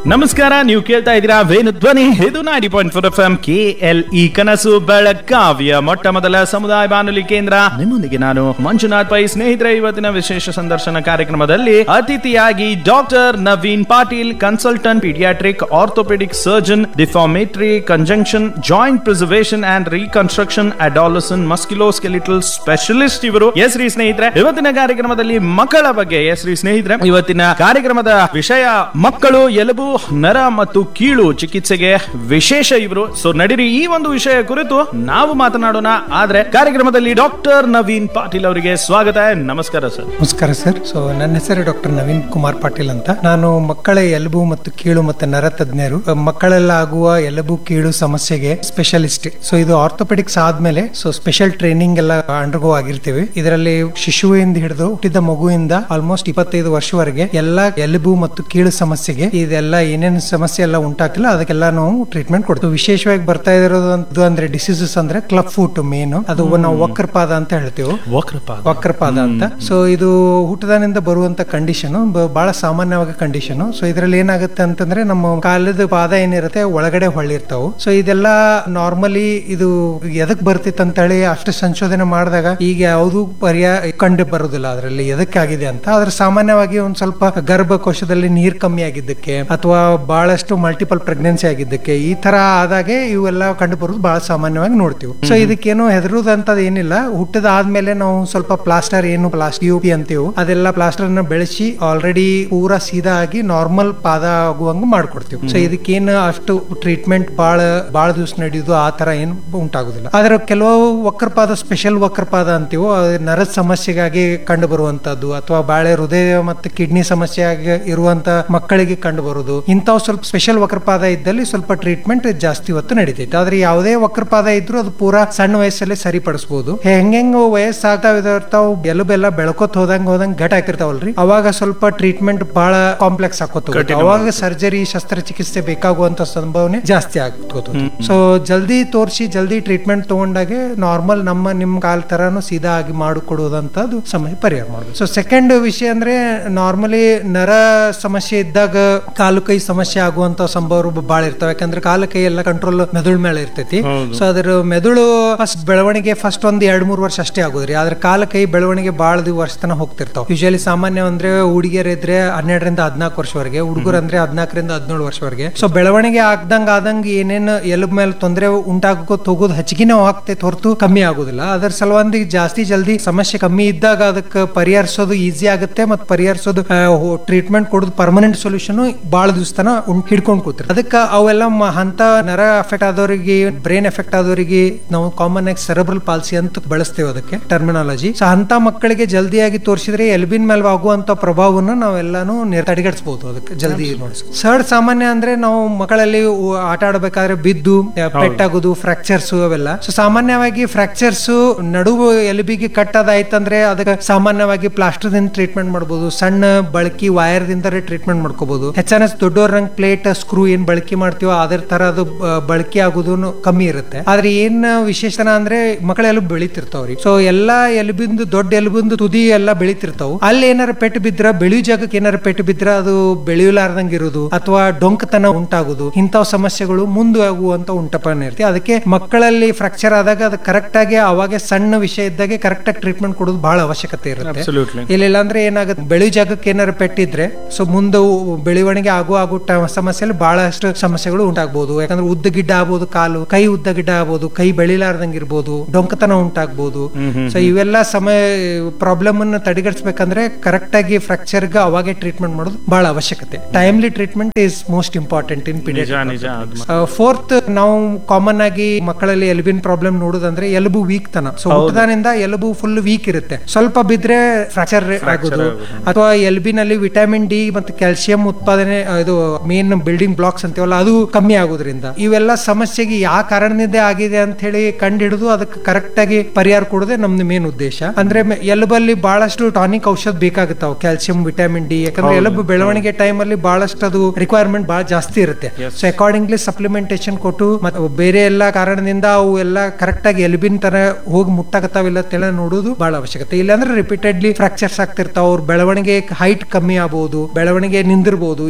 ನಮಸ್ಕಾರ ನೀವು ಕೇಳ್ತಾ ಇದ್ದೀರಾ ವೇಣು ಧ್ವನಿ ಇದು ninety point four F M K L E ಕನಸು ಬೆಳಗಾವಿಯ ಮೊಟ್ಟ ಮೊದಲ ಸಮುದಾಯ ಬಾನುಲಿ ಕೇಂದ್ರ ನಿಮ್ಮೊಂದಿಗೆ ನಾನು ಮಂಜುನಾಥ್ ಪೈ ಸ್ನೇಹಿತರೆ ಇವತ್ತಿನ ವಿಶೇಷ ಸಂದರ್ಶನ ಕಾರ್ಯಕ್ರಮದಲ್ಲಿ ಅತಿಥಿಯಾಗಿ doctor Naveen Patil consultant paediatric orthopaedic surgeon deformity conjunction joint preservation and reconstruction adolescent musculoskeletal specialist ಇವರು ಎಸ್ ರೀ ಸ್ನೇಹಿತರೆ ಇವತ್ತಿನ ಕಾರ್ಯಕ್ರಮದಲ್ಲಿ ಮಕ್ಕಳ ಬಗ್ಗೆ ಎಸ್ ರೀ ಸ್ನೇಹಿತರೆ ಇವತ್ತಿನ ಕಾರ್ಯಕ್ರಮದ ವಿಷಯ ಮಕ್ಕಳು ಎಲುಬು ನರ ಮತ್ತು ಕೀಳು ಚಿಕಿತ್ಸೆಗೆ ವಿಶೇಷ ಇವರು ಸೊ ನಡಿರಿ ಈ ಒಂದು ವಿಷಯ ಕುರಿತು ನಾವು ಮಾತನಾಡೋಣ ಆದ್ರೆ ಕಾರ್ಯಕ್ರಮದಲ್ಲಿ ಡಾಕ್ಟರ್ ನವೀನ್ ಪಾಟೀಲ್ ಅವರಿಗೆ ಸ್ವಾಗತ ನಮಸ್ಕಾರ ಸರ್ ನಮಸ್ಕಾರ ಸರ್ ಸೊ ನನ್ನ ಹೆಸರು ಡಾಕ್ಟರ್ ನವೀನ್ ಕುಮಾರ್ ಪಾಟೀಲ್ ಅಂತ ನಾನು ಮಕ್ಕಳ ಎಲುಬು ಮತ್ತು ಕೀಳು ಮತ್ತು ನರ ತಜ್ಞರು ಅಹ್, ಮಕ್ಕಳೆಲ್ಲ ಆಗುವ ಎಲುಬು ಕೀಳು ಸಮಸ್ಯೆಗೆ ಸ್ಪೆಷಲಿಸ್ಟ್ ಸೊ ಇದು ಆರ್ಥೋಪೆಡಿಕ್ಸ್ ಆದ್ಮೇಲೆ ಸೊ ಸ್ಪೆಷಲ್ ಟ್ರೈನಿಂಗ್ ಎಲ್ಲ ಅಂಡರ್ಗೋ ಆಗಿರ್ತೀವಿ ಇದರಲ್ಲಿ ಶಿಶುವಿಂದ ಹಿಡಿದು ಹುಟ್ಟಿದ ಮಗುವಿಂದ ಆಲ್ಮೋಸ್ಟ್ ಇಪ್ಪತ್ತೈದು ವರ್ಷವರೆಗೆ ಎಲ್ಲಾ ಎಲುಬು ಮತ್ತು ಕೀಳು ಸಮಸ್ಯೆಗೆ ಇದೆಲ್ಲ ಏನೇನು ಸಮಸ್ಯೆ ಎಲ್ಲ ಉಂಟಾಗಿಲ್ಲ ಅದಕ್ಕೆಲ್ಲ ನಾವು ಟ್ರೀಟ್ಮೆಂಟ್ ಕೊಡ್ತೀವಿ ವಿಶೇಷವಾಗಿ ಬರ್ತಾ ಇರೋದು ಅಂತ- ಅಂದ್ರೆ ಡಿಸೀಸಸ್ ಅಂದ್ರೆ ಕ್ಲಬ್ ಫುಟ್ ಮೇನ್ ಅದು ನಾವು ವಕ್ರಪಾದ ಅಂತ ಹೇಳ್ತೀವಿ ವಕ್ರಪಾದ ವಕ್ರಪಾದ ಅಂತ ಸೊ ಇದು ಹುಟ್ಟದಾನಿಂದ ಬರುವಂತ ಕಂಡೀಷನ್ ಬಹಳ ಸಾಮಾನ್ಯವಾಗಿ ಕಂಡೀಷನ್ ಸೊ ಇದರಲ್ಲಿ ಏನಾಗುತ್ತೆ ಅಂತಂದ್ರೆ ನಮ್ಮ ಕಾಲದ ಪಾದ ಏನಿರುತ್ತೆ ಒಳಗಡೆ ಹೊಳ್ಳಿರ್ತಾವು ಸೊ ಇದೆಲ್ಲ ನಾರ್ಮಲಿ ಇದು ಎದಕ್ ಬರ್ತಿತ್ತು ಅಂತ ಹೇಳಿ ಅಷ್ಟು ಸಂಶೋಧನೆ ಮಾಡಿದಾಗ ಈಗ ಯಾವುದು ಪರ್ಯಾಯ ಕಂಡು ಬರುದಿಲ್ಲ ಅದರಲ್ಲಿ ಎದಕ್ಕಾಗಿದೆ ಅಂತ ಆದ್ರೆ ಸಾಮಾನ್ಯವಾಗಿ ಒಂದ್ ಸ್ವಲ್ಪ ಗರ್ಭಕೋಶದಲ್ಲಿ ನೀರ್ ಕಮ್ಮಿ ಆಗಿದ್ದಕ್ಕೆ ಅಥವಾ ಬಹಳಷ್ಟು ಮಲ್ಟಿಪಲ್ ಪ್ರೆಗ್ನೆನ್ಸಿ ಆಗಿದ್ದಕ್ಕೆ ಈ ತರ ಆದಾಗೆ ಇವೆಲ್ಲ ಕಂಡು ಬರೋದು ಬಹಳ ಸಾಮಾನ್ಯವಾಗಿ ನೋಡ್ತೀವಿ ಸೊ ಇದಕ್ಕೇನು ಹೆದರುದಂತದ್ ಏನಿಲ್ಲ ಹುಟ್ಟದ ಆದ್ಮೇಲೆ ನಾವು ಸ್ವಲ್ಪ ಪ್ಲಾಸ್ಟರ್ ಏನು ಪ್ಲಾಸ್ಟಿಕ್ ಯು ಪಿ ಅಂತೀವಿ ಅದೆಲ್ಲ ಪ್ಲಾಸ್ಟರ್ ನ ಬೆಳೆಸಿ ಆಲ್ರೆಡಿ ಪೂರಾ ಸೀದಾ ಆಗಿ ನಾರ್ಮಲ್ ಪಾದ ಆಗುವಂಗ ಮಾಡ್ಕೊಡ್ತೀವಿ ಸೊ ಇದಕ್ಕೇನು ಅಷ್ಟು ಟ್ರೀಟ್ಮೆಂಟ್ ಬಹಳ ಬಹಳ ದಿವಸ ನಡೆಯುದು ಆ ತರ ಏನು ಉಂಟಾಗುದಿಲ್ಲ ಆದ್ರೆ ಕೆಲವು ವಕ್ರಪಾದ ಸ್ಪೆಷಲ್ ವಕ್ರಪಾದ ಅಂತೀವೋ ಅದು ನರದ ಸಮಸ್ಯೆಗಾಗಿ ಕಂಡು ಬರುವಂತದ್ದು ಅಥವಾ ಬಾಳೆ ಹೃದಯ ಮತ್ತು ಕಿಡ್ನಿ ಸಮಸ್ಯೆ ಆಗಿ ಇರುವಂತ ಮಕ್ಕಳಿಗೆ ಕಂಡು ಬರುದು ಇಂಥವು ಸ್ವಲ್ಪ ಸ್ಪೆಷಲ್ ವಕ್ರಪಾದ ಇದ್ದಲ್ಲಿ ಸ್ವಲ್ಪ ಟ್ರೀಟ್ಮೆಂಟ್ ಜಾಸ್ತಿ ಹೊತ್ತು ನಡೀತೈತೆ ಆದ್ರೆ ಯಾವುದೇ ವಕ್ರಪಾದ ಇದ್ರೂ ಅದು ಪೂರಾ ಸಣ್ಣ ವಯಸ್ಸಲ್ಲಿ ಸರಿಪಡಿಸಬಹುದು ಹೆಂಗೆಂಗ್ ವಯಸ್ಸಾಗ್ತಾವ್ ಇರ್ತಾವ್ ಎಲುಬೆಲ್ಲ ಬೆಳ್ಕೊತ್ ಹೋದಂಗ ಹೋದಂಗ ಘಟ ಹಾಕಿರ್ತಾವಲ್ರಿ ಅವಾಗ ಸ್ವಲ್ಪ ಟ್ರೀಟ್ಮೆಂಟ್ ಬಹಳ ಕಾಂಪ್ಲೆಕ್ಸ್ ಆಕೋತ ಹೋಗುತ್ತೆ. ಅವಾಗ ಸರ್ಜರಿ ಶಸ್ತ್ರಚಿಕಿತ್ಸೆ ಬೇಕಾಗುವಂತ ಸಂಭಾವನೆ ಜಾಸ್ತಿ ಆಗ್ತದೆ ಸೊ ಜಲ್ದಿ ತೋರಿಸಿ ಜಲ್ದಿ ಟ್ರೀಟ್ಮೆಂಟ್ ತಗೊಂಡಾಗೆ ನಾರ್ಮಲ್ ನಮ್ಮ ನಿಮ್ ಕಾಲ್ ತರಾನು ಸೀದಾ ಆಗಿ ಮಾಡಿಕೊಡುವುದಂತದ್ದು ಸಮಸ್ಯೆ ಪರಿಹಾರ ಮಾಡಬೇಕು ಸೊ ಸೆಕೆಂಡ್ ವಿಷಯ ಅಂದ್ರೆ ನಾರ್ಮಲಿ ನರ ಸಮಸ್ಯೆ ಇದ್ದಾಗ ಕಾಲು ಕೈ ಸಮಸ್ಯೆ ಆಗುವಂತ ಸಂಭವ ಬಾಳ ಇರ್ತಾವ ಯಾಕಂದ್ರೆ ಕಾಲು ಕೈ ಎಲ್ಲ ಕಂಟ್ರೋಲ್ ಮೆದುಳು ಮೇಲೆ ಇರ್ತೈತಿ ಸೊ ಅದ್ರ ಮೆದುಳು ಫಸ್ಟ್ ಬೆಳವಣಿಗೆ ಫಸ್ಟ್ ಒಂದ್ ಎರಡ್ ಮೂರ್ ವರ್ಷ ಅಷ್ಟೇ ಆಗುದ್ರಿ ಆದ್ರೆ ಕಾಲ ಕೈ ಬೆಳವಣಿಗೆ ಬಾಳ ವರ್ಷ ತನ ಹೋಗ್ತಿರ್ತಾವ ಯೂಶಲಿ ಸಾಮಾನ್ಯ ಅಂದ್ರೆ ಹುಡುಗಿಯರ್ ಇದ್ರೆ ಹನ್ನೆರಡರಿಂದ ಹದಿನಾಲ್ಕು ವರ್ಷವರೆಗೆ ಹುಡುಗರು ಅಂದ್ರೆ ಹದಿನಾಲ್ಕರಿಂದ ಹದಿನೇಳು ವರ್ಷವರೆಗೆ ಸೊ ಬೆಳವಣಿಗೆ ಆಗ್ದಂಗ ಆದಂಗ ಏನೇನು ಎಲುಬ್ ಮೇಲೆ ತೊಂದರೆ ಉಂಟಾಗೋತ್ ಹೋಗೋದು ಹೆಚ್ಚಿಗೆನೇ ಆಗ್ತೈತೆ ಹೊರತು ಕಮ್ಮಿ ಆಗುದಿಲ್ಲ ಅದರ ಸಲುವಾಗಿ ಜಾಸ್ತಿ ಜಲ್ದಿ ಸಮಸ್ಯೆ ಕಮ್ಮಿ ಇದ್ದಾಗ ಅದಕ್ಕೆ ಪರಿಹರಿಸೋದು ಈಸಿ ಆಗುತ್ತೆ ಮತ್ತೆ ಪರಿಹರಿಸೋದು ಟ್ರೀಟ್ಮೆಂಟ್ ಕೊಡೋದು ಪರ್ಮನೆಂಟ್ ಸೊಲ್ಯೂಷನ್ ಬಹಳ ದಿವಸ ತನ ಹಿಡ್ಕೊಂಡು ಕೂತಿರ್ ಅದಕ್ಕೆ ಅವೆಲ್ಲ ಮ- ಅಂತ ನರ ಎಫೆಕ್ಟ್ ಆದವರಿಗೆ ಬ್ರೈನ್ ಎಫೆಕ್ಟ್ ಆದವರಿಗೆ ನಾವು ಕಾಮನ್ ಆಗಿ ಸೆರೆಬ್ರಲ್ ಪಾಲ್ಸಿ ಅಂತ ಬಳಸ್ತೇವೆ ಅದಕ್ಕೆ ಟರ್ಮಿನಾಲಜಿ ಸೊ ಅಂತ ಮಕ್ಕಳಿಗೆ ಜಲ್ದಿಯಾಗಿ ತೋರಿಸಿದ್ರೆ ಎಲ್ಬಿನ್ ಮೇಲೆ ಆಗುವಂತ ಪ್ರಭಾವವನ್ನು ನಾವೆಲ್ಲಾನು ನಿರ್- ತಡೆಗಟ್ಟಿಸಬಹುದು ಅದಕ್ಕೆ ಜಲ್ದಿ ಸರ್ಡ್ ಸಾಮಾನ್ಯ ಅಂದ್ರೆ ನಾವು ಮಕ್ಕಳಲ್ಲಿ ಉ- ಆಟ ಆಡಬೇಕಾದ್ರೆ ಬಿದ್ದು ಆ, ಪೆಟ್ಟಾಗೋದು ಫ್ರಾಕ್ಚರ್ಸ್ ಅವೆಲ್ಲ ಸೊ ಸಾಮಾನ್ಯವಾಗಿ ಫ್ರಾಕ್ಚರ್ಸ್ ನಡುವು ಎಲುಬಿಗೆ ಕಟ್ಟದಾಯ್ತಂದ್ರೆ ಅದಕ್ಕೆ ಸಾಮಾನ್ಯವಾಗಿ ಪ್ಲಾಸ್ಟರ್ ದಿಂದ ಟ್ರೀಟ್ಮೆಂಟ್ ಮಾಡಬಹುದು ಸಣ್ಣ ಬಳಕೆ ವೈರ್ ದಿಂದ ಟ್ರೀಟ್ಮೆಂಟ್ ಮಾಡ್ಕೋಬಹುದು ಹೆಚ್ಚಾನ ದೊಡ್ಡವ್ರ ರಂಗ್ ಪ್ಲೇಟ್ ಸ್ಕ್ರೂ ಏನ್ ಬಳಕೆ ಮಾಡ್ತೀವೋ ಅದ್ರ ತರ ಅದು ಬ- ಬಳಕೆ ಆಗೋದು ಕಮ್ಮಿ ಇರುತ್ತೆ ಆದ್ರೆ ಏನ್ ವಿಶೇಷನ ಅಂದ್ರೆ ಮಕ್ಕಳ ಎಲುಬು ಬೆಳಿತಿರ್ತಾವ್ರಿ ಸೊ ಎಲ್ಲಾ ಎಲುಬಿಂದು ದೊಡ್ಡ ಎಲುಬಿಂದು ತುದಿ ಎಲ್ಲ ಬೆಳಿತಿರ್ತಾವು ಅಲ್ಲಿ ಏನಾರ ಪೆಟ್ಟು ಬಿದ್ರ ಬೆಳೆಯೋ ಜಾಗಕ್ಕೆ ಏನಾರ ಪೆಟ್ಟು ಬಿದ್ರ ಅದು ಬೆಳೆಯಲಾರ್ದಂಗ ಇರೋದು ಅಥವಾ ಡೊಂಕತನ ಉಂಟಾಗುದು ಇಂಥವ್ ಸಮಸ್ಯೆಗಳು ಮುಂದಾಗುವಂತ ಉಂಟಪನ ಇರ್ತಿ ಅದಕ್ಕೆ ಮಕ್ಕಳಲ್ಲಿ ಫ್ರಾಕ್ಚರ್ ಆದಾಗ ಅದು ಕರೆಕ್ಟ್ ಆಗಿ ಅವಾಗ ಸಣ್ಣ ವಿಷಯ ಇದ್ದಾಗೆ ಕರೆಕ್ಟ್ ಆಗಿ ಟ್ರೀಟ್ಮೆಂಟ್ ಕೊಡೋದು ಬಹಳ ಅವಶ್ಯಕತೆ ಇರುತ್ತೆ Absolutely. ಇಲ್ಲ ಅಂದ್ರೆ ಏನಾಗುತ್ತೆ ಬೆಳೆಯೋ ಜಾಗಕ್ಕೆ ಏನಾರು ಪೆಟ್ಟಿದ್ರೆ ಸೊ ಮುಂದೆ ಅವು ಬೆಳವಣಿಗೆ ಆಗೋ ಆಗೋ ಟ- ಸಮಸ್ಯೆಯಲ್ಲಿ ಬಹಳಷ್ಟು ಸಮಸ್ಯೆಗಳು ಉಂಟಾಗ್ಬೋದು ಯಾಕಂದ್ರೆ ಉದ್ದ ಗಿಡ್ಡ ಆಗ್ಬೋದು ಕಾಲು ಕೈ ಉದ್ದ ಗಿಡ್ಡ ಆಗ್ಬೋದು ಕೈ ಬೆಳಿಲಾರ್ದಂಗ್ ಇರ್ಬೋದು ಡೊಂಕತನ ಉಂಟಾಗ್ಬೋದು ಸೊ ಇವೆಲ್ಲ ಸಮಯ ಪ್ರಾಬ್ಲಮ್ ಅನ್ನ ತಡೆಗಟ್ಟಿಸ್ಬೇಕಂದ್ರೆ ಕರೆಕ್ಟ್ ಆಗಿ ಫ್ರಾಕ್ಚರ್ ಗೆ ಅವಾಗೆ ಟ್ರೀಟ್ಮೆಂಟ್ ಮಾಡೋದು ಬಹಳ ಅವಶ್ಯಕತೆ timely treatment is most important in ನಿಜ ನಿಜ ಅದು ಫೋರ್ತ್ ನಾವು ಕಾಮನ್ ಆಗಿ ಮಕ್ಕಳಲ್ಲಿ ಎಲುಬಿನ ಪ್ರಾಬ್ಲಮ್ ನೋಡೋದಂದ್ರೆ ಎಲುಬು ವೀಕ್ ತನ ಸೊ ಹುಟ್ಟದಾನಿಂದ ಎಲುಬು ಫುಲ್ ವೀಕ್ ಇರುತ್ತೆ ಸ್ವಲ್ಪ ಬಿದ್ರೆ ಫ್ರಾಕ್ಚರ್ ಆಗೋದು ಅಥವಾ ಎಲ್ಬಿನಲ್ಲಿ ವಿಟಮಿನ್ ಡಿ ಮತ್ತು ಕ್ಯಾಲ್ಸಿಯಂ ಉತ್ಪಾದನೆ ಆ, ಇದು ಮೇನ್ ಬಿಲ್ಡಿಂಗ್ ಬ್ಲಾಕ್ಸ್ ಅಂತೀವಲ್ಲ ಅದು ಕಮ್ಮಿ ಆಗೋದ್ರಿಂದ ಇವೆಲ್ಲ ಸಮಸ್ಯೆಗೆ ಯಾವ ಕಾರಣದಿಂದ ಆಗಿದೆ ಅಂತ ಹೇಳಿ ಕಂಡು ಹಿಡಿದು ಅದಕ್ಕೆ ಕರೆಕ್ಟ್ ಆಗಿ ಪರಿಹಾರ ಕೊಡೋದೇ ನಮ್ದು ಮೇನ್ ಉದ್ದೇಶ ಅಂದ್ರೆ ಮೆ- ಎಲುಬಲ್ಲಿ ಬಹಳಷ್ಟು ಟಾನಿಕ್ ಔಷಧ ಬೇಕಾಗುತ್ತಾವ ಕ್ಯಾಲ್ಸಿಯಂ ವಿಟಮಿನ್ ಡಿ ಯಾಕಂದ್ರೆ ಎಲುಬು ಬೆಳವಣಿಗೆ ಟೈಮ್ ಅಲ್ಲಿ ಬಹಳಷ್ಟು ಅದು ರಿಕ್ವೈರ್ಮೆಂಟ್ ಬಹಳ ಜಾಸ್ತಿ ಇರುತ್ತೆ ಸೊ ಅಕಾರ್ಡಿಂಗ್ಲಿ ಸಪ್ಲಿಮೆಂಟೇಶನ್ ಕೊಟ್ಟು ಮತ್ತೆ ಬೇರೆ ಎಲ್ಲ ಕಾರಣದಿಂದ ಅವು ಎಲ್ಲ ಕರೆಕ್ಟ್ ಆಗಿ ಎಲುಬಿನ ತರ ಹೋಗಿ ಮುಟ್ಟಾಗತ್ತಾವಿಲ್ಲ ಅಂತೆಲ್ಲ ನೋಡೋದು ಬಹಳ ಅವಶ್ಯಕತೆ ಇಲ್ಲಾಂದ್ರೆ ರಿಪೀಟೆಡ್ಲಿ ಫ್ರಾಕ್ಚರ್ಸ್ ಆಗ್ತಿರ್ತಾವ ಅವ್ರ ಬೆಳವಣಿಗೆ ಹೈಟ್ ಕಮ್ಮಿ ಆಗ್ಬೋದು ಬೆಳವಣಿಗೆ ನಿಂದಿರ್ಬೋದು ಇವೆಲ್ಲ ಸಮಸ್ಯೆ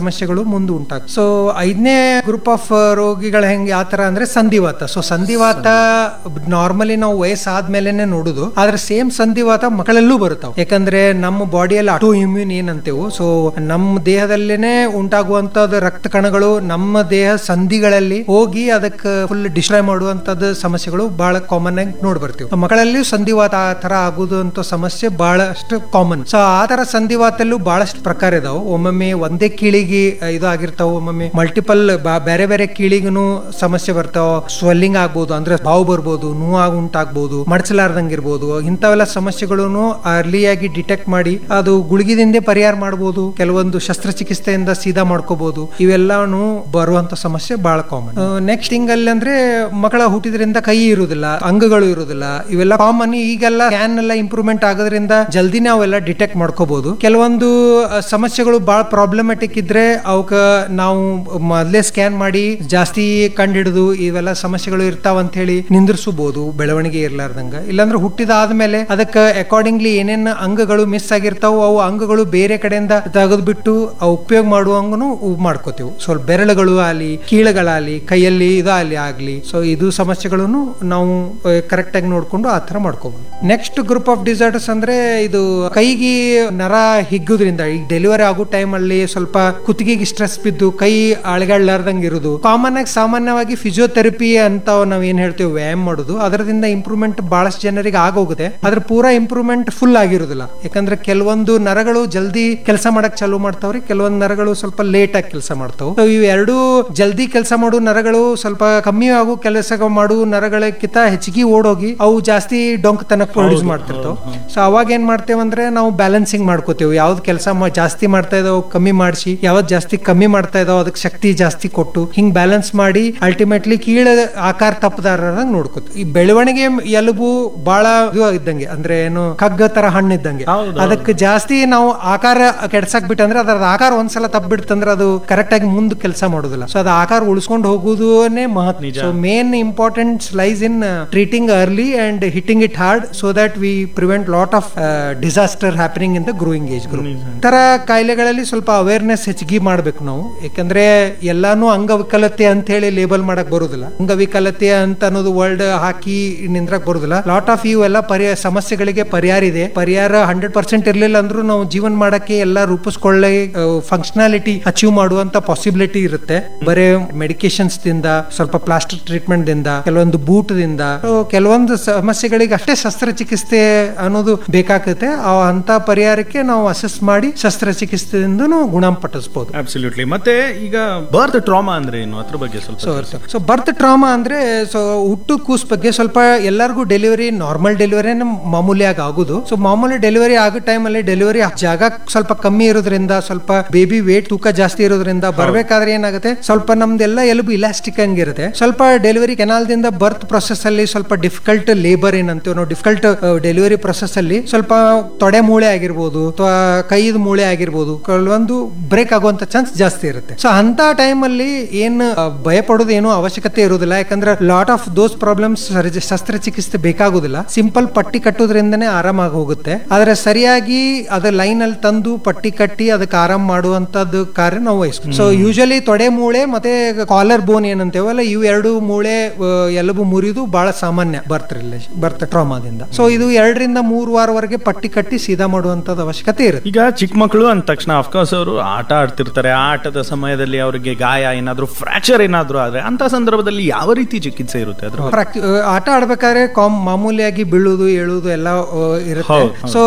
ಸಮಸ್ಯೆಗಳು ಮುಂದೆ ಉಂಟಾಗ ಸೊ ಐದನೇ ಗ್ರೂಪ್ ಆಫ್ ರೋಗಿಗಳು ಹೆಂಗೆ ಯಾವ ತರ ಅಂದ್ರೆ ಸಂಧಿವಾತ ಸೊ ಸಂಧಿವಾತ ನಾರ್ಮಲಿ ನಾವು ವಯಸ್ಸಾದ್ಮೇಲೆನೆ ನೋಡುದು ಆದ್ರೆ ಸೇಮ್ ಸಂಧಿವಾತ ಮಕ್ಕಳಲ್ಲೂ ಬರ್ತಾವ ಯಾಕಂದ್ರೆ ನಮ್ಮ ಬಾಡಿಯಲ್ಲಿ ಆಟೋ ಇಮ್ಯೂನ್ ಏನಂತೇವು ಸೊ ನಮ್ಮ ದೇಹದಲ್ಲೇನೆ ಉಂಟಾಗುವಂತದ್ದು ರಕ್ತ ಕಣಗಳು ನಮ್ಮ ದೇಹ ಸಂಧಿಗಳಲ್ಲಿ ಹೋಗಿ ಅದಕ್ಕೆ ಫುಲ್ ಡಿಸ್ಟ್ರಾಯ್ ಮಾಡುವಂತದ್ದು ಸಮಸ್ಯೆಗಳು ಬಹಳ ಕಾಮನ್ ಆಗಿ ನೋಡ್ ಬರ್ತೀವಿ ಮಕ್ಕಳಲ್ಲಿ ಸಂಧಿವಾತ ಆ ತರ ಆಗುದು ಅಂತ ಸಮಸ್ಯೆ ಬಹಳಷ್ಟು ಕಾಮನ್ ಸೊ ಆ ತರ ಸಂಧಿವಾತಲ್ಲೂ ಬಹಳಷ್ಟು ಪ್ರಕಾರ ಇದಾವ ಒಮ್ಮೊಮ್ಮೆ ಒಂದೇ ಕೀಳಿಗೆ ಆ, ಇದು ಆಗಿರ್ತಾವ ಒಮ್ಮೊಮ್ಮೆ ಮಲ್ಟಿಪಲ್ ಬೇರೆ ಬೇರೆ ಕೀಳಿಗೂ ಸಮಸ್ಯೆ ಬರ್ತಾವ ಸ್ವೆಲ್ಲಿಂಗ್ ಆಗ್ಬೋದು ಅಂದ್ರೆ ಬಾವು ಬರ್ಬೋದು ನೋವು ಉಂಟಾಗ್ಬೋದು ಮಡಚಲಾರ್ದಂಗ್ ಇರ್ಬೋದು ಇಂಥವೆಲ್ಲ ಸಮಸ್ಯೆಗಳನ್ನು ಅರ್ಲಿಯಾಗಿ ಡಿಟೆಕ್ಟ್ ಮಾಡಿ ಅದು ಗುಳಿಗಿದಿಂದ ಪರಿಹಾರ ಮಾಡಬಹುದು ಕೆಲವೊಂದು ಶಸ್ತ್ರಚಿಕಿತ್ಸೆಯಿಂದ ಸೀದಾ ಮಾಡ್ಕೋಬಹುದು ಇವೆಲ್ಲಾನು ಬರುವಂತ ಸಮಸ್ಯೆ ಬಹಳ ಕಾಮನ್ ನೆಕ್ಸ್ಟ್ ಹಿಂಗಲ್ಲಿ ಅಂದ್ರೆ ಮಕ್ಕಳ ಹುಟ್ಟಿದ್ರಿಂದ ಕೈ ಇರುವುದಿಲ್ಲ ಅಂಗಗಳು ಇರುವುದಿಲ್ಲ ಇವೆಲ್ಲ ಕಾಮನ್ ಈಗೆಲ್ಲ ಸ್ಕ್ಯಾನ್ ಎಲ್ಲ ಇಂಪ್ರೂವ್ಮೆಂಟ್ ಆಗೋದ್ರಿಂದ ಜಲ್ದಿ ನಾವೆಲ್ಲ ಡಿಟೆಕ್ಟ್ ಮಾಡ್ಕೋಬಹುದು ಕೆಲವೊಂದು ಅಹ್, ಸಮಸ್ಯೆಗಳು ಬಹಳ ಪ್ರಾಬ್ಲಮೆಟಿಕ್ ಇದ್ರೆ ಅವಕ್ಕ ನಾವು ಮೊದಲೇ ಸ್ಕ್ಯಾನ್ ಮಾಡಿ ಜಾಸ್ತಿ ಕಂಡಿಡಿದು ಇವೆಲ್ಲ ಸಮಸ್ಯೆಗಳು ಇರ್ತಾವ ಅಂತ ಹೇಳಿ ನಿಂದ್ರಿಸಬಹುದು ಬೆಳವಣಿಗೆ ಇರ್ಲಾರ್ದಂಗ ಇಲ್ಲಾಂದ್ರೆ ಹುಟ್ಟಿದಾದ್ಮೇಲೆ ಅದಕ್ಕೆ ಅಕಾರ್ಡಿಂಗ್ಲಿ ಏನೇನ್ ಅಂಗಗಳು ಮಿಸ್ ಆಗಿರ್ತಾವ ಅವು ಅಂಗಗಳು ಬೇರೆ ಕಡೆಯಿಂದ ತೆಗೆದ್ಬಿಟ್ಟು ಅವು ಉಪಯೋಗ ಮಾಡುವಂಗನು ಮಾಡ್ಕೋತೀವಿ ಸ್ವಲ್ಪ ಬೆರಳುಗಳು ಆಗಲಿ ಕೀಳುಗಳಾಗಲಿ ಕೈಯಲ್ಲಿ ಇದಾಗಲಿ ಆಗ್ಲಿ ಸೊ ಇದು ಸಮಸ್ಯೆಗಳನ್ನು ನಾವು ಕರೆಕ್ಟ್ ಆಗಿ ನೋಡ್ಕೊಂಡು ಆ ತರ ಮಾಡ್ಕೋಬಹುದು ನೆಕ್ಸ್ಟ್ ಗ್ರೂಪ್ ಆಫ್ ಡಿಸಾರ್ಡರ್ಸ್ ಅಂದ್ರೆ ಇದು ಕೈಗೆ ನರ ಹಿಗ್ಗುದ್ರಿಂದ ಈಗ ಡೆಲಿವರಿ ಆಗೋ ಟೈಮ್ ಅಲ್ಲಿ ಸ್ವಲ್ಪ ಕುತ್ತಿಗೆಗೆ ಸ್ಟ್ರೆಸ್ ಬಿದ್ದು ಕೈ ಅಳಗಾಡ್ಲಾರ್ದಂಗೆ ಇರುದು ಕಾಮನ್ ಆಗಿ ಸಾಮಾನ್ಯವಾಗಿ ಫಿಸಿಯೋಥೆರಪಿ ಅಂತ ನಾವ್ ಏನ್ ಹೇಳ್ತೀವಿ ವ್ಯಾಯಾಮ ಮಾಡೋದು ಅದರದಿಂದ ಇಂಪ್ರೂವ್ಮೆಂಟ್ ಬಹಳಷ್ಟು ಜನರಿಗೆ ಆಗೋಗುತ್ತೆ ಆದ್ರೆ ಪೂರಾ ಇಂಪ್ರೂವ್ಮೆಂಟ್ ಫುಲ್ ಆಗಿರುದಿಲ್ಲ ಯಾಕಂದ್ರೆ ಕೆಲವೊಂದು ನರಗಳು ಜಲ್ದಿ ಕೆಲಸ ಮಾಡಕ್ ಚಾಲೂ ಮಾಡ್ತಾವ್ರಿ ಕೆಲವೊಂದು ನರಗಳು ಸ್ವಲ್ಪ ಲೇಟ್ ಆಗಿ ಕೆಲಸ ಮಾಡ್ತಾವ ಸೊ ಇವು ಎರಡು ಜಲ್ದಿ ಕೆಲಸ ಮಾಡೋ ನರಗಳು ಸ್ವಲ್ಪ ಕಮ್ಮಿ ಆಗೋ ಕೆಲಸ ಮಾಡೋ ನರಗಳಕ್ಕಿಂತ ಹೆಚ್ಚಿಗೆ ಓಡೋಗಿ ಅವು ಜಾಸ್ತಿ ಡೊಂಕ್ ತನಕ ಪ್ರೊಡ್ಯೂಸ್ ಮಾಡ್ತಿರ್ತಾವ ಸೊ ಅವಾಗ ಏನ್ ಮಾಡ್ತೇವೆ ಅಂದ್ರೆ ನಾವು ಬ್ಯಾಲೆನ್ಸಿಂಗ್ ಮಾಡ್ಕೋತೇವೆ ಯಾವ್ದು ಕೆಲಸ ಜಾಸ್ತಿ ಮಾಡ್ತಾ ಇದಾವ ಕಮ್ಮಿ ಮಾಡಿಸಿ ಯಾವ್ದು ಜಾಸ್ತಿ ಕಮ್ಮಿ ಮಾಡ್ತಾ ಇದಾವ ಅದಕ್ಕೆ ಶಕ್ತಿ ಜಾಸ್ತಿ ಕೊಟ್ಟು ಹಿಂಗ್ ಬ್ಯಾಲೆನ್ಸ್ ಮಾಡಿ ಅಲ್ಟಿಮೇಟ್ಲಿ ಕೀಳ ಆಕಾರ ತಪ್ಪದಾರಂಗ್ ನೋಡ್ಕೋತೀವಿ ಈ ಬೆಳವಣಿಗೆ ಎಲುಬು ಬಹಳ ಇದು ಇದ್ದಂಗೆ ಅಂದ್ರೆ ಏನು ಕಗ್ಗ ತರ ಹಣ್ಣು ಇದ್ದಂಗೆ ಹೌದು. ಅದಕ್ಕೆ ಜಾಸ್ತಿ ನಾವು ಆಕಾರ ಕೆಡ್ಸಕ್ ಬಿಟ್ಟಂದ್ರೆ ಅದರ ಆಕಾರ ಒಂದ್ಸಲ ತಪ್ಪಿಡ್ತಂದ್ರೆ ಅದು ಕರೆಕ್ಟ್ ಆಗಿ ಮುಂದೆ ಕೆಲಸ ಮಾಡೋದಿಲ್ಲ ಸೊ ಅದು ಆಕಾರ ಉಳಿಸ್ಕೊಂಡು ಹೋಗುವುದೇ ಮಹತ್ ನಿಜ. So main important lies in treating early and hitting it hard so that we prevent lot of disaster happening in the growing age group ತರ ಕಾಯಿಲೆಗಳಲ್ಲಿ ಸ್ವಲ್ಪ ಅವೇರ್ನೆಸ್ ಹೆಚ್ಚಿಗೆ ಮಾಡ್ಬೇಕು ನಾವು ಯಾಕಂದ್ರೆ ಎಲ್ಲಾನು ಅಂಗವಿಕಲತೆ ಅಂತ ಹೇಳಿ ಲೇಬಲ್ ಮಾಡಕ್ ಬರುದಿಲ್ಲ ಅಂಗವಿಕಲತೆ ಅಂತ ಅನ್ನೋದು ವರ್ಲ್ಡ್ ಹಾಕಿ ನಿಂದ್ರಕ್ ಬರುದಿಲ್ಲ ಲಾಟ್ ಆಫ್ ಇವೆಲ್ಲ ಪರಿಹಾರ ಸಮಸ್ಯೆಗಳಿಗೆ ಪರಿಹಾರ ಇದೆ ಪರಿಹಾರ ಹಂಡ್ರೆಡ್ ಪರ್ಸೆಂಟ್ ಇರ್ಲಿಲ್ಲ ಅಂದ್ರೂ ನಾವು ಜೀವನ ಮಾಡಕ್ಕೆ ಎಲ್ಲ ರೂಪಿಸ್ಕೊಳ್ಳೆ ಫಂಕ್ಷನಾಲಿಟಿ ಅಚೀವ್ ಮಾಡುವಂತ ಪಾಸಿಬಿಲಿಟಿ ಇರುತ್ತೆ ಬರೇ ಮೆಡಿಕೇಶನ್ಸ್ ದಿಂದ ಸ್ವಲ್ಪ ಪ್ಲಾಸ್ಟಿಕ್ ಟ್ರೀಟ್ಮೆಂಟ್ ದಿಂದ ಕೆಲವೊಂದು ಬೂಟ್ ದಿಂದ So, ಕೆಲವೊಂದು ಸಮಸ್ಯೆಗಳಿಗೆ ಅಷ್ಟೇ ಶಸ್ತ್ರಚಿಕಿತ್ಸೆ ಅನ್ನೋದು ಬೇಕಾಗುತ್ತೆ ಆ ಅಂತ ಪರಿಹಾರಕ್ಕೆ ನಾವು ಅಸೆಸ್ ಮಾಡಿ ಶಸ್ತ್ರಚಿಕಿತ್ಸೆಯಿಂದ ಗುಣಪಡಿಸಬಹುದು ಅಬ್ಸಲ್ಯೂಟ್ಲಿ ಮತ್ತೆ ಈಗ ಬರ್ತ್ ಟ್ರಾಮಾ ಅಂದ್ರೆ ಏನು ಅದ್ರ ಬಗ್ಗೆ ಸ್ವಲ್ಪ ಸೊ ಸೊ ಬರ್ತ್ ಟ್ರಾಮಾ ಅಂದ್ರೆ ಸೊ ಹುಟ್ಟು ಕೂಸ್ ಬಗ್ಗೆ ಸ್ವಲ್ಪ ಎಲ್ಲರಿಗೂ ಡೆಲಿವರಿ ನಾರ್ಮಲ್ ಡೆಲಿವರಿ ಮಾಮೂಲಿಯಾಗಿ ಆಗುದು ಸೊ ಮಾಮೂಲಿ ಡೆಲಿವರಿ ಆಗೋ ಟೈಮಲ್ಲಿ ಡೆಲಿವರಿ ಜಾಗ ಸ್ವಲ್ಪ ಕಮ್ಮಿ ಇರೋದ್ರಿಂದ ಸ್ವಲ್ಪ ಬೇಬಿ ವೇಟ್ ತೂಕ ಜಾಸ್ತಿ ಇರೋದ್ರಿಂದ ಬರ್ಬೇಕಾದ್ರೆ ಏನಾಗುತ್ತೆ ಸ್ವಲ್ಪ ನಮ್ದೆಲ್ಲ ಎಲುಬು ಇಲಾಸ್ಟಿಕ್ ಹಂಗಿರುತ್ತೆ ಸ್ವಲ್ಪ ಡೆಲಿವರಿ ಕೆನಾಲ್ ದಿಂದ ಬರ್ತ್ ಪ್ರೊಸೆಸ್ ಅಲ್ಲಿ ಸ್ವಲ್ಪ ಡಿಫಿಕಲ್ಟ್ ಲೇಬರ್ ಏನಂತೀವಿ ನಾವು ಡಿಫಿಕಲ್ಟ್ ಡೆಲಿವರಿ ಪ್ರೊಸೆಸ್ ಅಲ್ಲಿ ಸ್ವಲ್ಪ ತೊಡೆ ಮೂಳೆ ಆಗಿರ್ಬೋದು ಅಥವಾ ಕೈದ ಮೂಳೆ ಆಗಿರ್ಬೋದು ಕೆಲವೊಂದು ಬ್ರೇಕ್ ಆಗುವಂತ ಚಾನ್ಸ್ ಜಾಸ್ತಿ ಇರುತ್ತೆ ಸೊ ಅಂತ ಟೈಮ್ ಅಲ್ಲಿ ಏನ್ ಆ, ಭಯ ಪಡೋದು ಏನೂ ಅವಶ್ಯಕತೆ ಇರುವುದಿಲ್ಲ ಯಾಕಂದ್ರೆ ಲಾಟ್ ಆಫ್ ದೋಸ್ ಪ್ರಾಬ್ಲಮ್ಸ್ ಶಸ್ತ್ರಚಿಕಿತ್ಸೆ ಬೇಕಾಗುದಿಲ್ಲ ಸಿಂಪಲ್ ಪಟ್ಟಿ ಕಟ್ಟೋದ್ರಿಂದನೇ ಆರಾಮಾಗಿ ಹೋಗುತ್ತೆ ಆದ್ರೆ ಸರಿಯಾಗಿ ಅದ ಲೈನ್ ಅಲ್ಲಿ ತಂದು ಪಟ್ಟಿ ಕಟ್ಟಿ ಅದಕ್ಕೆ ಆರಾಮ್ ಮಾಡುವಂತದ್ದು ಕಾರ್ಯ ನಾವು ವಹಿಸ್ತೀವಿ ಸೊ ಯೂಶಲಿ ತೊಡೆ ಮೂಳೆ ಮತ್ತೆ ಕಾಲರ್ ಬೋನ್ ಏನಂತೇವಲ್ಲ ಇವು ಎರಡು ಮೂಳೆ ಆ, ಎಲುಬು ಮುರಿದು ಬಹಳ ಸಾಮಾನ್ಯ ಬರ್ತ್ ರಿಲೇಷನ್ ಬರ್ತ್ ಟ್ರಾಮಾದಿಂದ ಸೊ ಇದು ಎರಡರಿಂದ ಮೂರು ವಾರವರೆಗೆ ಪಟ್ಟಿ ಕಟ್ಟಿ ಸೀದಾ ಮಾಡುವಂತದ್ದು ಅವಶ್ಯಕತೆ ಇರುತ್ತೆ ಈಗ ಚಿಕ್ಕ ಮಕ್ಕಳು ಅಂದ ತಕ್ಷಣ ಅಫ್ಕೋರ್ಸ್ ಅವರು ಆಟ ಆಡ್ತಿರ್ತಾರೆ ಆ ಆಟದ ಸಮಯದಲ್ಲಿ ಅವರಿಗೆ ಗಾಯ ಏನಾದ್ರು ಫ್ರಾಕ್ಚರ್ ಏನಾದ್ರು ಆದ್ರೆ ಅಂತ ಸಂದರ್ಭದಲ್ಲಿ ಯಾವ ರೀತಿ ಚಿಕಿತ್ಸೆ ಇರುತ್ತೆ ಅದ್ರ ಪ್ರಾಕ್ಟಿ- ಆ, ಆಟ ಆಡ್ಬೇಕಾದ್ರೆ ಕಾಮ್ ಮಾಮೂಲಿಯಾಗಿ ಬೀಳುದು ಏಳುದು ಎಲ್ಲ ಆ, ಇರುತ್ತೆ ಹೌದು, ಸೊ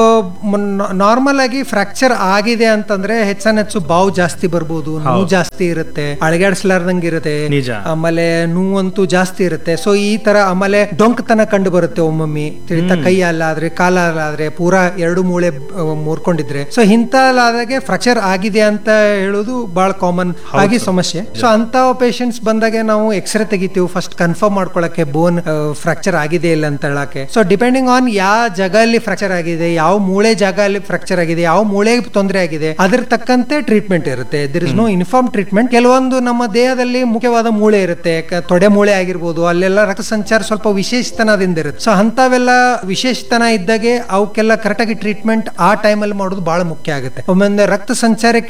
ನಾರ್ಮಲ್ ಆಗಿ ಫ್ರಾಕ್ಚರ್ ಆಗಿದೆ ಅಂತಂದ್ರೆ ಹೆಚ್ಚಾನೆಚ್ಚು ಬಾವು ಜಾಸ್ತಿ ಬರ್ಬೋದು ನೋವು ಜಾಸ್ತಿ ಇರುತ್ತೆ ಅಳಗಾಡ್ಸ್ಲಾರ್ದಂಗ್ ಇರುತ್ತೆ ನಿಜ. ಆಮೇಲೆ ನೋವಂತೂ ಜಾಸ್ತಿ ಇರುತ್ತೆ ಸೊ ಈ ತರ ಆಮೇಲೆ ಡೊಂಕ್ತನ ಕಂಡು ಬರುತ್ತೆ ಒಮ್ಮೊಮ್ಮೆ ತಿಳಿತಾ ಕೈ ಅಲ್ಲಾದ್ರೆ ಕಾಲ ಅಲ್ಲಾದ್ರೆ ಪೂರಾ ಎರಡು ಮೂಳೆ ಆ, ಮುರ್ಕೊಂಡಿದ್ರೆ ಸೊ ಇಂಥಲ್ಲಾದಾಗೆ ಫ್ರಾಕ್ಚರ್ ಆಗಿದೆ ಅಂತ ಹೇಳೋದು ಬಹಳ ಕಾಮನ್ ಆಗಿ ಸಮಸ್ಯೆ ಸೊ ಅಂತ ಪೇಷಂಟ್ಸ್ ಬಂದಾಗೆ ನಾವು ಎಕ್ಸ್ರೇ ತೆಗಿತೀವಿ ಫಸ್ಟ್ ಕನ್ಫರ್ಮ್ ಮಾಡ್ಕೊಳಕ್ಕೆ ಬೋನ್ ಫ್ರಾಕ್ಚರ್ ಆಗಿದೆ ಇಲ್ಲ ಅಂತ ಹೇಳಕ್ಕೆ ಸೊ ಡಿಪೆಂಡಿಂಗ್ ಆನ್ ಯಾವ ಜಾಗ ಅಲ್ಲಿ ಫ್ರಾಕ್ಚರ್ ಆಗಿದೆ ಯಾವ ಮೂಳೆ ಜಾಗ ಅಲ್ಲಿ ಫ್ರಾಕ್ಚರ್ ಆಗಿದೆ ಯಾವ ಮೂಳೆಗೆ ತೊಂದರೆ ಆಗಿದೆ ಅದ್ರ ತಕ್ಕಂತೆ ಟ್ರೀಟ್ಮೆಂಟ್ ಇರುತ್ತೆ there is no uniform treatment ಕೆಲವೊಂದು ನಮ್ಮ ದೇಹದಲ್ಲಿ ಮುಖ್ಯವಾದ ಮೂಳೆ ಇರುತ್ತೆ ಕ- ತೊಡೆ ಮೂಳೆ ಆಗಿರ್ಬೋದು ಅಲ್ಲೆಲ್ಲ ರಕ್ತ ಸಂಚಾರ ಸ್ವಲ್ಪ ವಿಶೇಷತನದಿಂದ ಇರುತ್ತೆ ಸೊ ಅಂತವೆಲ್ಲ ವಿಶೇಷತನ ಇದ್ದಾಗೆ ಅವಕ್ಕೆಲ್ಲ ಕರೆಕ್ಟ್ ಆಗಿ ಟ್ರೀಟ್ಮೆಂಟ್ ಆ ಟೈಮಲ್ಲಿ ಮಾಡೋದು ಬಹಳ ಮುಖ್ಯ ಆಗುತ್ತೆ ಒಮ್ಮೊಮ್ಮೆ ರಕ್ತ ಸಂಚಾರ ಕೆಳ್ಕೊಂಡ್ಬಿಟ್ಟು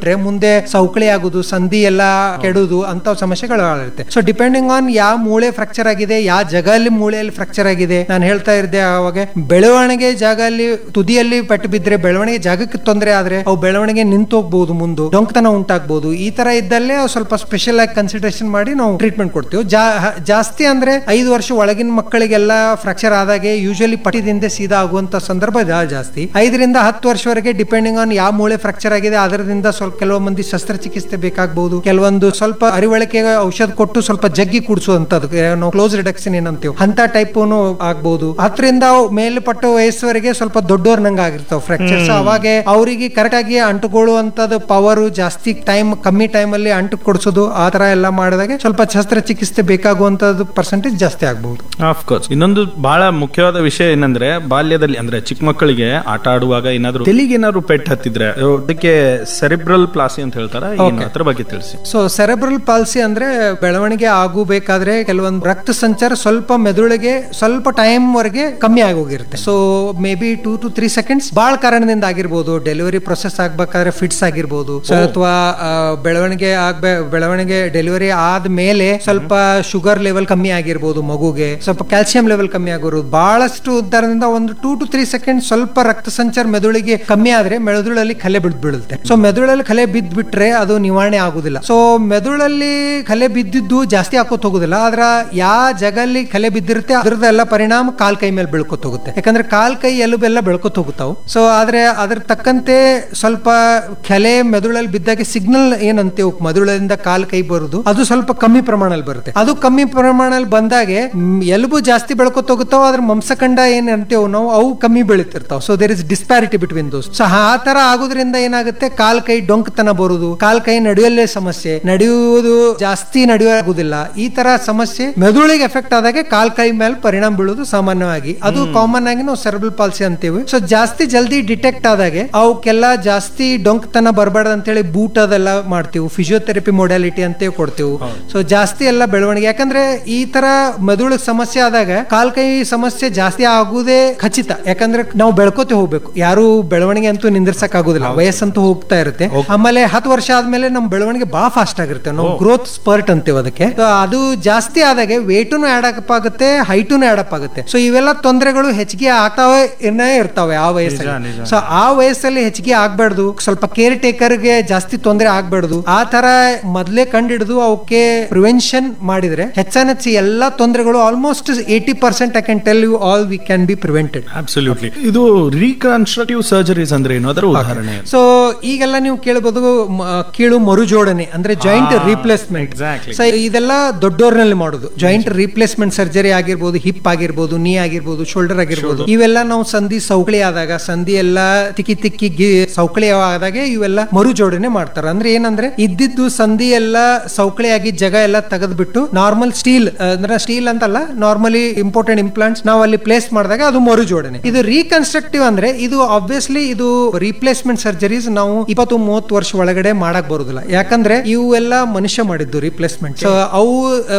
ಬಿಟ್ರೆ ಮುಂದೆ ಸೌಕಳಿ ಆಗುದು ಸಂಧಿ ಎಲ್ಲ ಕೆಡುದು ಅಂತ ಸಮಸ್ಯೆಗಳು ಇರುತ್ತೆ ಸೊ ಡಿಪೆಂಡಿಂಗ್ ಆನ್ ಯಾವ ಮೂಳೆ ಫ್ರಾಕ್ಚರ್ ಆಗಿದೆ ಯಾವ ಜಾಗಲ್ಲಿ ಮೂಳೆಯಲ್ಲಿ ಫ್ರಾಕ್ಚರ್ ಆಗಿದೆ ನಾನು ಹೇಳ್ತಾ ಇದ್ದೆ ಅವಾಗ ಬೆಳವಣಿಗೆ ಜಾಗ ಅಲ್ಲಿ ತುದಿಯಲ್ಲಿ ಪಟ್ಟು ಬಿದ್ರೆ ಬೆಳವಣಿಗೆ ಜಾಗಕ್ಕೆ ತೊಂದರೆ ಆದ್ರೆ ಅವು ಬೆಳವಣಿಗೆ ನಿಂತು ಹೋಗ್ಬೋದು ಮುಂದೆ ಡೊಂಕ್ತನ ಉಂಟಾಗ್ಬೋದು ಈ ತರ ಇದ್ದಲ್ಲೇ ಅವು ಸ್ವಲ್ಪ ಸ್ಪೆಷಲ್ ಆಗಿ ಕನ್ಸಿಡರೇಷನ್ ಮಾಡಿ ನಾವು ಟ್ರೀಟ್ಮೆಂಟ್ ಕೊಡ್ತೀವಿ ಜಾ- ಹ- ಜಾಸ್ತಿ ಅಂದ್ರೆ ಐದು ವರ್ಷ ಒಳಗಿನ ಮಕ್ಕಳಿಗೆಲ್ಲ ಫ್ರಾಕ್ಚರ್ ಆದಾಗೆ ಯೂಶಲಿ ಪಟ್ಟಿದಿಂದ ಸೀದಾ ಆಗುವಂತ ಸಂದರ್ಭ ಜಾ- ಜಾಸ್ತಿ ಐದರಿಂದ ಹತ್ತು ವರ್ಷವರೆಗೆ ಡಿಪೆಂಡಿಂಗ್ ಆನ್ ಯಾವ ಮೂಳೆ ಫ್ರಾಕ್ಚರ್ ಆಗಿದೆ ಅದರಿಂದ ಸ್ವಲ್ಪ ಕೆಲವು ಮಂದಿ ಶಸ್ತ್ರಚಿಕಿತ್ಸೆ ಬೇಕಾಗಬಹುದು ಕೆಲವೊಂದು ಸ್ವಲ್ಪ ಅರಿವಳಿಕೆಗೆ ಔಷಧ ಕೊಟ್ಟು ಸ್ವಲ್ಪ ಜಗ್ಗಿ ಕುಡಿಸುವಂತದ್ದು ನಾವು ಕ್ಲೋಸ್ ರಿಡಕ್ಷನ್ ಏನಂತೀವಿ ಅಂತ ಟೈಪ್ ಆಗ್ಬಹುದು ಹತ್ತರಿಂದ ಮೇಲ್ಪಟ್ಟ ವಯಸ್ಸುವರೆಗೆ ಸ್ವಲ್ಪ ದೊಡ್ಡೋರ್ನಂಗ ಆಗಿರ್ತಾವ ಫ್ರಾಕ್ಚರ್ಸ್ ಅವಾಗ ಅವರಿಗೆ ಕರೆಕ್ಟ್ ಆಗಿ ಅಂಟುಕೊಳ್ಳುವಂತದ್ದು ಪವರ್ ಜಾಸ್ತಿ ಟೈಮ್ ಕಮ್ಮಿ ಟೈಮ್ ಅಲ್ಲಿ ಅಂಟು ಕೊಡಿಸೋದು ಆ ತರ ಎಲ್ಲ ಮಾಡಿದಾಗ ಸ್ವಲ್ಪ ಶಸ್ತ್ರಚಿಕಿತ್ಸೆ ಬೇಕಾಗುವಂತದ್ದು ಪರ್ಸೆಂಟೇಜ್ ಜಾಸ್ತಿ ಆಗ್ಬಹುದು ಆಫ್ ಕೋರ್ಸ್ ಇನ್ನೊಂದು ಬಹಳ ಮುಖ್ಯವಾದ ವಿಷಯ ಏನಂದ್ರೆ ಬಾಲ್ಯದಲ್ಲಿ ಅಂದ್ರೆ ಚಿಕ್ಕ ಮಕ್ಕಳಿಗೆ ಆಟ ಆಡುವಾಗ ಏನಾದ್ರು ತಲೆಗೆ ಏನಾದ್ರು ಪೆಟ್ ಹತ್ತಿದ್ರೆ ಅದಕ್ಕೆ ಸೆರಿಬ್ರಲ್ ಪ್ಲಾಸಿ ಅಂತ ಹೇಳ್ತಾರ ಏನು ಅದ್ರ ಬಗ್ಗೆ ತಿಳಿಸಿ ಸೊ ಸೆರೆಬ್ರಲ್ ಪಾಲ್ಸಿ ಅಂದ್ರೆ ಬೆಳವಣಿಗೆ ಆಗಬೇಕಾದ್ರೆ ಕೆಲವೊಂದು ರಕ್ತ ಸಂಚಾರ ಸ್ವಲ್ಪ ಮೆದುಳಿಗೆ ಸ್ವಲ್ಪ ಟೈಮ್ ವರೆಗೆ ಕಮ್ಮಿ ಆಗೋಗಿರುತ್ತೆ so maybe two to three seconds ಬಾಳ್ ಕಾರಣದಿಂದ ಆಗಿರ್ಬೋದು ಡೆಲಿವರಿ ಪ್ರೊಸೆಸ್ ಆಗ್ಬೇಕಾದ್ರೆ ಫಿಟ್ಸ್ ಆಗಿರ್ಬೋದು ಅಥವಾ ಬೆಳವಣಿಗೆ ಆಗ್ಬೇ ಬೆಳವಣಿಗೆ ಡೆಲಿವರಿ ಆದ್ಮೇಲೆ ಸ್ವಲ್ಪ ಶುಗರ್ ಲೆವೆಲ್ ಕಮ್ಮಿ ಆಗಿರ್ಬೋದು ಮಗುಗೆ ಸ್ವಲ್ಪ ಕ್ಯಾಲ್ಸಿಯಂ ಲೆವೆಲ್ ಕಮ್ಮಿ ಆಗಿರೋದು ಬಹಳಷ್ಟು ಉದ್ದಾರದಿಂದ ಒಂದು ಟೂ ಟು ತ್ರೀ ಸೆಕೆಂಡ್ ಸ್ವಲ್ಪ ರಕ್ತ ಸಂಚಾರ ಮೆದುಳಿಗೆ ಕಮ್ಮಿ ಆದ್ರೆ ಮೆದುಳಲ್ಲಿ ಕಲೆ ಬಿದ್ದು ಬೀಳುತ್ತೆ ಸೊ ಮೆದುಳಲ್ಲಿ ಕಲೆ ಬಿದ್ದು ಬಿಟ್ರೆ ಅದು ನಿವಾರಣೆ ಆಗುದಿಲ್ಲ ಸೊ ಮೆದುಳಲ್ಲಿ ಕಲೆ ಬಿದ್ದಿದ್ದು ಜಾಸ್ತಿ ಹಾಕೋತ್ ಹೋಗುದಿಲ್ಲ ಆದ್ರ ಯಾವ ಜಗಲ್ಲಿ ಕಲೆ ಬಿದ್ದಿರುತ್ತೆ ಅದ್ರದ್ದೆಲ್ಲ ಪರಿಣಾಮ ಕಾಲ್ ಕೈ ಮೇಲೆ ಬೆಳ್ಕೊತ ಹೋಗುತ್ತೆ ಯಾಕಂದ್ರೆ ಕಾಲ್ ಕೈ ಎಲುಬೆಲ್ಲ ಬೆಳ್ಕೊತ ಹೋಗುತ್ತಾವು ಸೊ ಆದ್ರೆ ಅದ್ರ ತಕ್ಕಂತೆ ಸ್ವಲ್ಪ ಕಲೆ ಮೆದುಳಲ್ಲಿ ಬಿದ್ದಾಗ ಸಿಗ್ನಲ್ ಏನಂತೇವು ಮೆದುಳಿಂದ ಕಾಲ್ ಕೈ ಬರುದು ಅದು ಸ್ವಲ್ಪ ಕಮ್ಮಿ ಪ್ರಮಾಣದಲ್ಲಿ ಬರುತ್ತೆ ಅದು ಕಮ್ಮಿ ಪ್ರಮಾಣದಲ್ಲಿ ಬಂದಾಗೆ ಮ್, ಎಲುಬು ಜಾಸ್ತಿ ಬೆಳ್ಕೊತ ಹೋಗುತ್ತಾವ ಅದ್ರ ಮಾಂಸಖಂಡ ಏನ್ ಅಂತೇವು ನಾವು ಅವು ಕಮ್ಮಿ ಬೆಳಿತಿರ್ತಾವ so there is disparity between those so ಆ ತರ ಆಗೋದ್ರಿಂದ ಏನಾಗುತ್ತೆ ಕಾಲ್ ಕೈ ಡೊಂಕ್ತನ ಬರುದು ಕಾಲ್ ಕೈ ನಡೆಯುವಲ್ಲೇ ಸಮಸ್ಯೆ ನಡೆಯುವುದು ಜಾಸ್ತಿ ನಡೆಯುವುದಿಲ್ಲ ಈ ತರ ಸಮಸ್ಯೆ ಮೆದುಳಿಗೆ ಎಫೆಕ್ಟ್ ಆದಾಗ ಕಾಲ್ ಕೈ ಮೇಲೆ ಪರಿಣಾಮ ಬೀಳುವುದು ಸಾಮಾನ್ಯವಾಗಿ ಅದು ಕಾಮನ್ ಆಗಿ ನಾವು ಸೆರ್ಬಲ್ ಪಾಲ್ಸಿ ಅಂತೀವಿ ಸೊ ಜಾಸ್ತಿ ಜಲ್ದಿ ಡಿಟೆಕ್ಟ್ ಆದಾಗೆ ಅವಕ್ಕೆಲ್ಲ ಜಾಸ್ತಿ ಡೊಂಕ್ತನ ಬರಬಾರ್ದು ಅಂತೇಳಿ ಬೂಟ್ ಅದೆಲ್ಲ ಮಾಡ್ತೀವಿ ಫಿಸಿಯೋಥೆರಪಿ ಮೊಡಾಲಿಟಿ ಅಂತ ಕೊಡ್ತೀವಿ ಸೊ ಜಾಸ್ತಿ ಎಲ್ಲ ಬೆಳವಣಿಗೆ ಯಾಕಂದ್ರೆ ಈ ತರ ಮೆದುಳಿಗೆ ಸಮಸ್ಯೆ ಆದಾಗ ಕಾಲ್ ಕೈ ಸಮಸ್ಯೆ ಜಾಸ್ತಿ ಆಗುದೇ ಖಚಿತ ಯಾಕಂದ್ರೆ ನಾವು ಬೆಳ್ಕೋತೆ ಹೋಗ್ಬೇಕು ಯಾರು ಬೆಳವಣಿಗೆ ಅಂತೂ ನಿಂದಿರ್ಸಕ್ ಆಗುದಿಲ್ಲ ವಯಸ್ಸಂತೂ ಹೋಗ್ತಾ ಇರುತ್ತೆ ಆಮೇಲೆ ಹತ್ತು ವರ್ಷ ಆದ್ಮೇಲೆ ನಮ್ ಬೆಳವಣಿಗೆ ಬಾ ಫಾಸ್ಟ್ ಆಗಿರುತ್ತೆ ನಾವು ಗ್ರೋತ್ ಸ್ಪರ್ಟ್ ಅಂತೀವಿ ಅದಕ್ಕೆ So ಅದು ಜಾಸ್ತಿ ಆದಾಗೆ ವೇಟುನು ಆಡ್ ಅಪ್ ಆಗುತ್ತೆ ಹೈಟುನು ಆಡ್ ಅಪ್ ಆಗುತ್ತೆ ಸೊ ಇವೆಲ್ಲ ತೊಂದರೆಗಳು ಹೆಚ್ಚಿಗೆ ಆಗ್ತಾವೆ ಇನ್ನೇ ಇರ್ತಾವೆ ಆ ವಯಸ್ಸಲ್ಲಿ ಸೊ ಆ ವಯಸ್ಸಲ್ಲಿ ಹೆಚ್ಚಿಗೆ ಆಗ್ಬಾರ್ದು ಸ್ವಲ್ಪ ಕೇರ್ ಟೇಕರ್ ಗೆ ಜಾಸ್ತಿ ತೊಂದರೆ ಆಗ್ಬಾರ್ದು ಆ ತರ ಮೊದ್ಲೇ ಕಂಡಿಡಿದು ಅವಕ್ಕೆ ಪ್ರಿವೆನ್ಷನ್ ಮಾಡಿದ್ರೆ ಹೆಚ್ಚಾನೆಚ್ಚು ಎಲ್ಲಾ ತೊಂದರೆಗಳು almost eighty percent I can tell you all we can be prevented absolutely ಇದು ರೀಕನ್ಸ್ಟ್ರಕ್ಟಿವ್ ಸರ್ಜರೀಸ್ ಅಂದ್ರೆ ಏನು ಅದರ ಉದಾಹರಣೆ ಸೊ ಈಗೆಲ್ಲ ನೀವು ಕೇಳಬಹುದು ಮ- ಕೀಳು ಮರುಜೋಡಣೆ ಅಂದ್ರೆ ಜಾಯಿಂಟ್ ರೀಪ್ಲೇಸ್ಮೆಂಟ್ Exactly. ಸೊ ಇದೆಲ್ಲ ದೊಡ್ಡೋರ್ನಲ್ಲಿ ಮಾಡೋದು ಜಾಯಿಂಟ್ ರೀಪ್ಲೇಸ್ಮೆಂಟ್ ಸರ್ಜರಿ ಆಗಿರ್ಬೋದು ಹಿಪ್ ಆಗಿರ್ಬೋದು ನೀ ಆಗಿರ್ಬೋದು ಶೋಲ್ಡರ್ ಆಗಿರ್ಬೋದು ಇವೆಲ್ಲ ನಾವು ಸಂಧಿ ಸೌಕಳಿ ಆದಾಗ ಸಂಧಿ ಎಲ್ಲ ತಿಕ್ಕಿ ತಿಕ್ಕಿ ಗಿ- ಸೌಕಳಿ ಆದಾಗ ಇವೆಲ್ಲ ಮರುಜೋಡಣೆ ಮಾಡ್ತಾರೆ ಅಂದ್ರೆ ಏನಂದ್ರೆ ಇದ್ದಿದ್ದು ಸಂಧಿ ಎಲ್ಲ ಸೌಕಳಿ ಆಗಿ ಜಾಗ ಎಲ್ಲ ತೆಗೆದ್ಬಿಟ್ಟು ನಾರ್ಮಲ್ ಸ್ಟೀಲ್ ಅಂದ್ರೆ ಸ್ಟೀಲ್ ಅಂತಲ್ಲ ನಾರ್ಮಲಿ ಇಂಪಾರ್ಟೆಂಟ್ ಇಂಪ್ಲಾಂಟ್ಸ್ ನಾವು ಅಲ್ಲಿ ಪ್ಲೇಸ್ ಮಾಡಿದಾಗ ಅದು ಮರುಜೋಡಣೆ ಇದು ರೀಕನ್ಸ್ಟ್ರಕ್ಟಿವ್ ಅಂದ್ರೆ ಇದು ಆಬ್ವಿಯಸ್ಲಿ ಇದು ರೀಪ್ಲೇಸ್ಮೆಂಟ್ ಸರ್ಜರೀಸ್ ನಾವು ಇಪ್ಪತ್ತು ಮೂವತ್ತು ವರ್ಷ ಒಳಗಡೆ ಮಾಡಕ್ ಬರುದಿಲ್ಲ ಯಾಕಂದ್ರೆ ಇವೆಲ್ಲ ಮನುಷ್ಯ ಮಾಡಿದ್ದು ರೀಪ್ಲೇಸ್ಮೆಂಟ್ ಸೊ ಅವು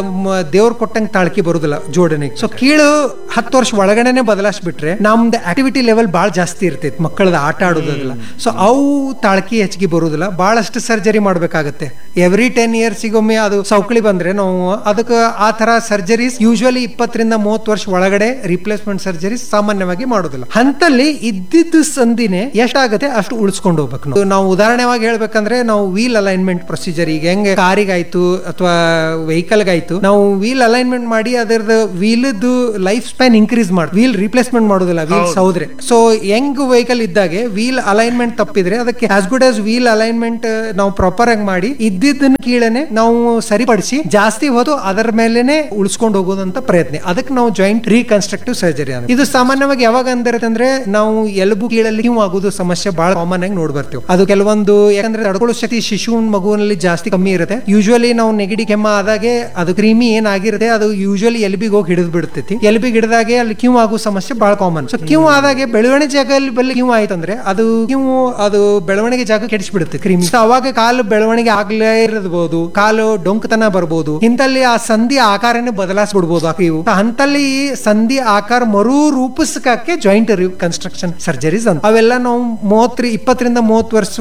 ದೇವ್ರ ಕೊಟ್ಟಂಗ್ ತಾಳ್ಕಿ ಬರುದಿಲ್ಲ ಜೋಡಣೆ ಸೊ ಕೀಳು ಹತ್ತು ವರ್ಷ ಒಳಗಡೆನೆ ಬದಲಾಯಿಸ್ಬಿಟ್ರೆ ನಮ್ದು ಆಕ್ಟಿವಿಟಿ ಲೆವೆಲ್ ಬಹಳ ಜಾಸ್ತಿ ಇರ್ತೈತಿ ಮಕ್ಕಳದ ಆಟ ಆಡೋದಿಲ್ಲ ಸೊ ಅವು ತಾಳ್ಕಿ ಹೆಚ್ಚಿಗೆ ಬರುದಿಲ್ಲ ಬಹಳಷ್ಟು ಸರ್ಜರಿ ಮಾಡ್ಬೇಕಾಗತ್ತೆ ಎವ್ರಿ ಟೆನ್ ಇಯರ್ಸಿಗೊಮ್ಮೆ ಅದು ಸೌಕಳಿ ಬಂದ್ರೆ ನಾವು ಅದಕ್ಕೆ ಆ ತರ ಸರ್ಜರೀಸ್ ಯೂಶುವಲಿ ಇಪ್ಪತ್ತರಿಂದ ಮೂವತ್ತು ವರ್ಷ ಒಳಗಡೆ ರಿಪ್ಲೇಸ್ಮೆಂಟ್ ಸರ್ಜರೀಸ್ ಸಾಮಾನ್ಯವಾಗಿ ಮಾಡೋದಿಲ್ಲ ಹಂತಲ್ಲಿ ಇದ್ದಿದ್ದು ಸಂಧಿನೇ ಎಷ್ಟಾಗತ್ತೆ ಅಷ್ಟು ಉಳಿಸ್ಕೊಂಡು ಹೋಗ್ಬೇಕು ನಾವು. ನಾವು ಉದಾಹರಣೆವಾಗಿ ಹೇಳ್ಬೇಕಂದ್ರೆ ನಾವು ವೀಲ್ ಅಲೈನ್ಮೆಂಟ್ ಪ್ರೊಸೀಜರ್ ಈಗ ಹೆಂಗೆ ಕಾರಿಗಾಯ್ತು ಅಥವಾ ವೆಹಿಕಲ್ಗಾಯ್ತು ನಾವು ವೀಲ್ ಅಲೈನ್ಮೆಂಟ್ ಮಾಡಿ ಅದರದ ವೀಲ್ದು ಲೈಫ್ ಸ್ಪ್ಯಾನ್ ಇನ್ಕ್ರೀಸ್ ಮಾಡಿ ವೀಲ್ ರಿಪ್ಲೇಸ್ಮೆಂಟ್ ಮಾಡೋದಿಲ್ಲ ವೀಲ್ಸ್ ಹೌದ್ರೆ ಸೊ ಹೆಂಗ್ ವೆಹಿಕಲ್ ಇದ್ದಾಗೆ ವೀಲ್ ಅಲೈನ್ಮೆಂಟ್ ತಪ್ಪಿದ್ರೆ ಅದಕ್ಕೆ as good as wheel alignment ನಾವು ಪ್ರಾಪರ್ ಆಗಿ ಮಾಡಿ ಇದ್ದಿದ್ದನ್ನ ಕೀಳನೆ ನಾವು ಸರಿಪಡಿಸಿ ಜಾಸ್ತಿ ಹೊತ್ತು ಅದರ ಮೇಲೆನೆ ಉಳಿಸ್ಕೊಂಡು ಹೋಗೋದಂತ ಪ್ರಯತ್ನ ಅದಕ್ಕೆ ನಾವು ಜಾಯಿಂಟ್ ರೀಕನ್ಸ್ಟ್ರಕ್ಟಿವ್ ಸರ್ಜರಿ ಅಂತ ಇದು ಸಾಮಾನ್ಯವಾಗಿ ಯಾವಾಗ ಅಂದಿರುತ್ತೆ ಅಂದ್ರೆ ನಾವು ಎಲುಬು ಕೀಳಲ್ಲಿ ನೀವು ಆಗೋದು ಸಮಸ್ಯೆ ಬಹಳ ಕಾಮನ್ ಆಗಿ ನೋಡ್ ಬರ್ತೀವಿ ಅದು ಕೆಲವೊಂದು ಯಾಕಂದ್ರೆ ತಡ್ಕೊಳ್ಳೋ ಶಕ್ತಿ ಶಿಶು ಮಗುವಿನಲ್ಲಿ ಜಾಸ್ತಿ ಕಮ್ಮಿ ಇರುತ್ತೆ ಯೂಶುವಲಿ ನಾವು ನೆಗಡಿ ಕೆಮ್ಮ ಆದಾಗೆ ಅದು ಕ್ರೀಮಿ ಏನಾಗಿರುತ್ತೆ ಅದು ಯೂಶುವಲಿ ಎಲ್ಬಿಗೆ ಹೋಗಿ ಹಿಡಿದು ಬಿಡ್ತೈತಿ ಎಲ್ಬಿಗೆ ಹಿಡಿದಾಗೆ ಅಲ್ಲಿ ಕ್ಯೂ ಆಗೋ ಸಮಸ್ಯೆ ಬಹಳ ಕಾಮನ್ ಸೊ ಕ್ಯೂ ಆದಾಗೆ ಬೆಳವಣಿಗೆ ಜಾಗದಲ್ಲಿ ಬಲ್ಲಿ ಕ್ಯೂ ಆಯ್ತಂದ್ರೆ ಅದು ಕ್ಯೂ ಅದು ಬೆಳವಣಿಗೆ ಜಾಗ ಕೆಡಿಸ್ಬಿಡುತ್ತೆ ಕ್ರಿಮಿ ಸೊ ಅವಾಗ ಕಾಲು ಬೆಳವಣಿಗೆ ಆಗ್ಲೇ ಇರಬಹುದು ಕಾಲು ಡೊಂಕತನ ಬರ್ಬೋದು ಇಂತಲ್ಲಿ ಆ ಸಂಧಿ ಆಕಾರನೇ ಬದಲಾಯಿಸ್ಬಿಡ್ಬೋದು ಆ ಕ್ಯೂ ಅಂತಲ್ಲಿ ಸಂಧಿ ಆಕಾರ ಮರು ರೂಪಿಸಕ್ಕೆ ಜಾಯಿಂಟ್ ಕನ್ಸ್ಟ್ರಕ್ಷನ್ ಸರ್ಜರೀಸ್ ಅಂತ ಅವೆಲ್ಲ ನಾವು ಮೂವತ್ತರ ಇಪ್ಪತ್ತರಿಂದ ಮೂವತ್ತು ವರ್ಷವರೆಗೆ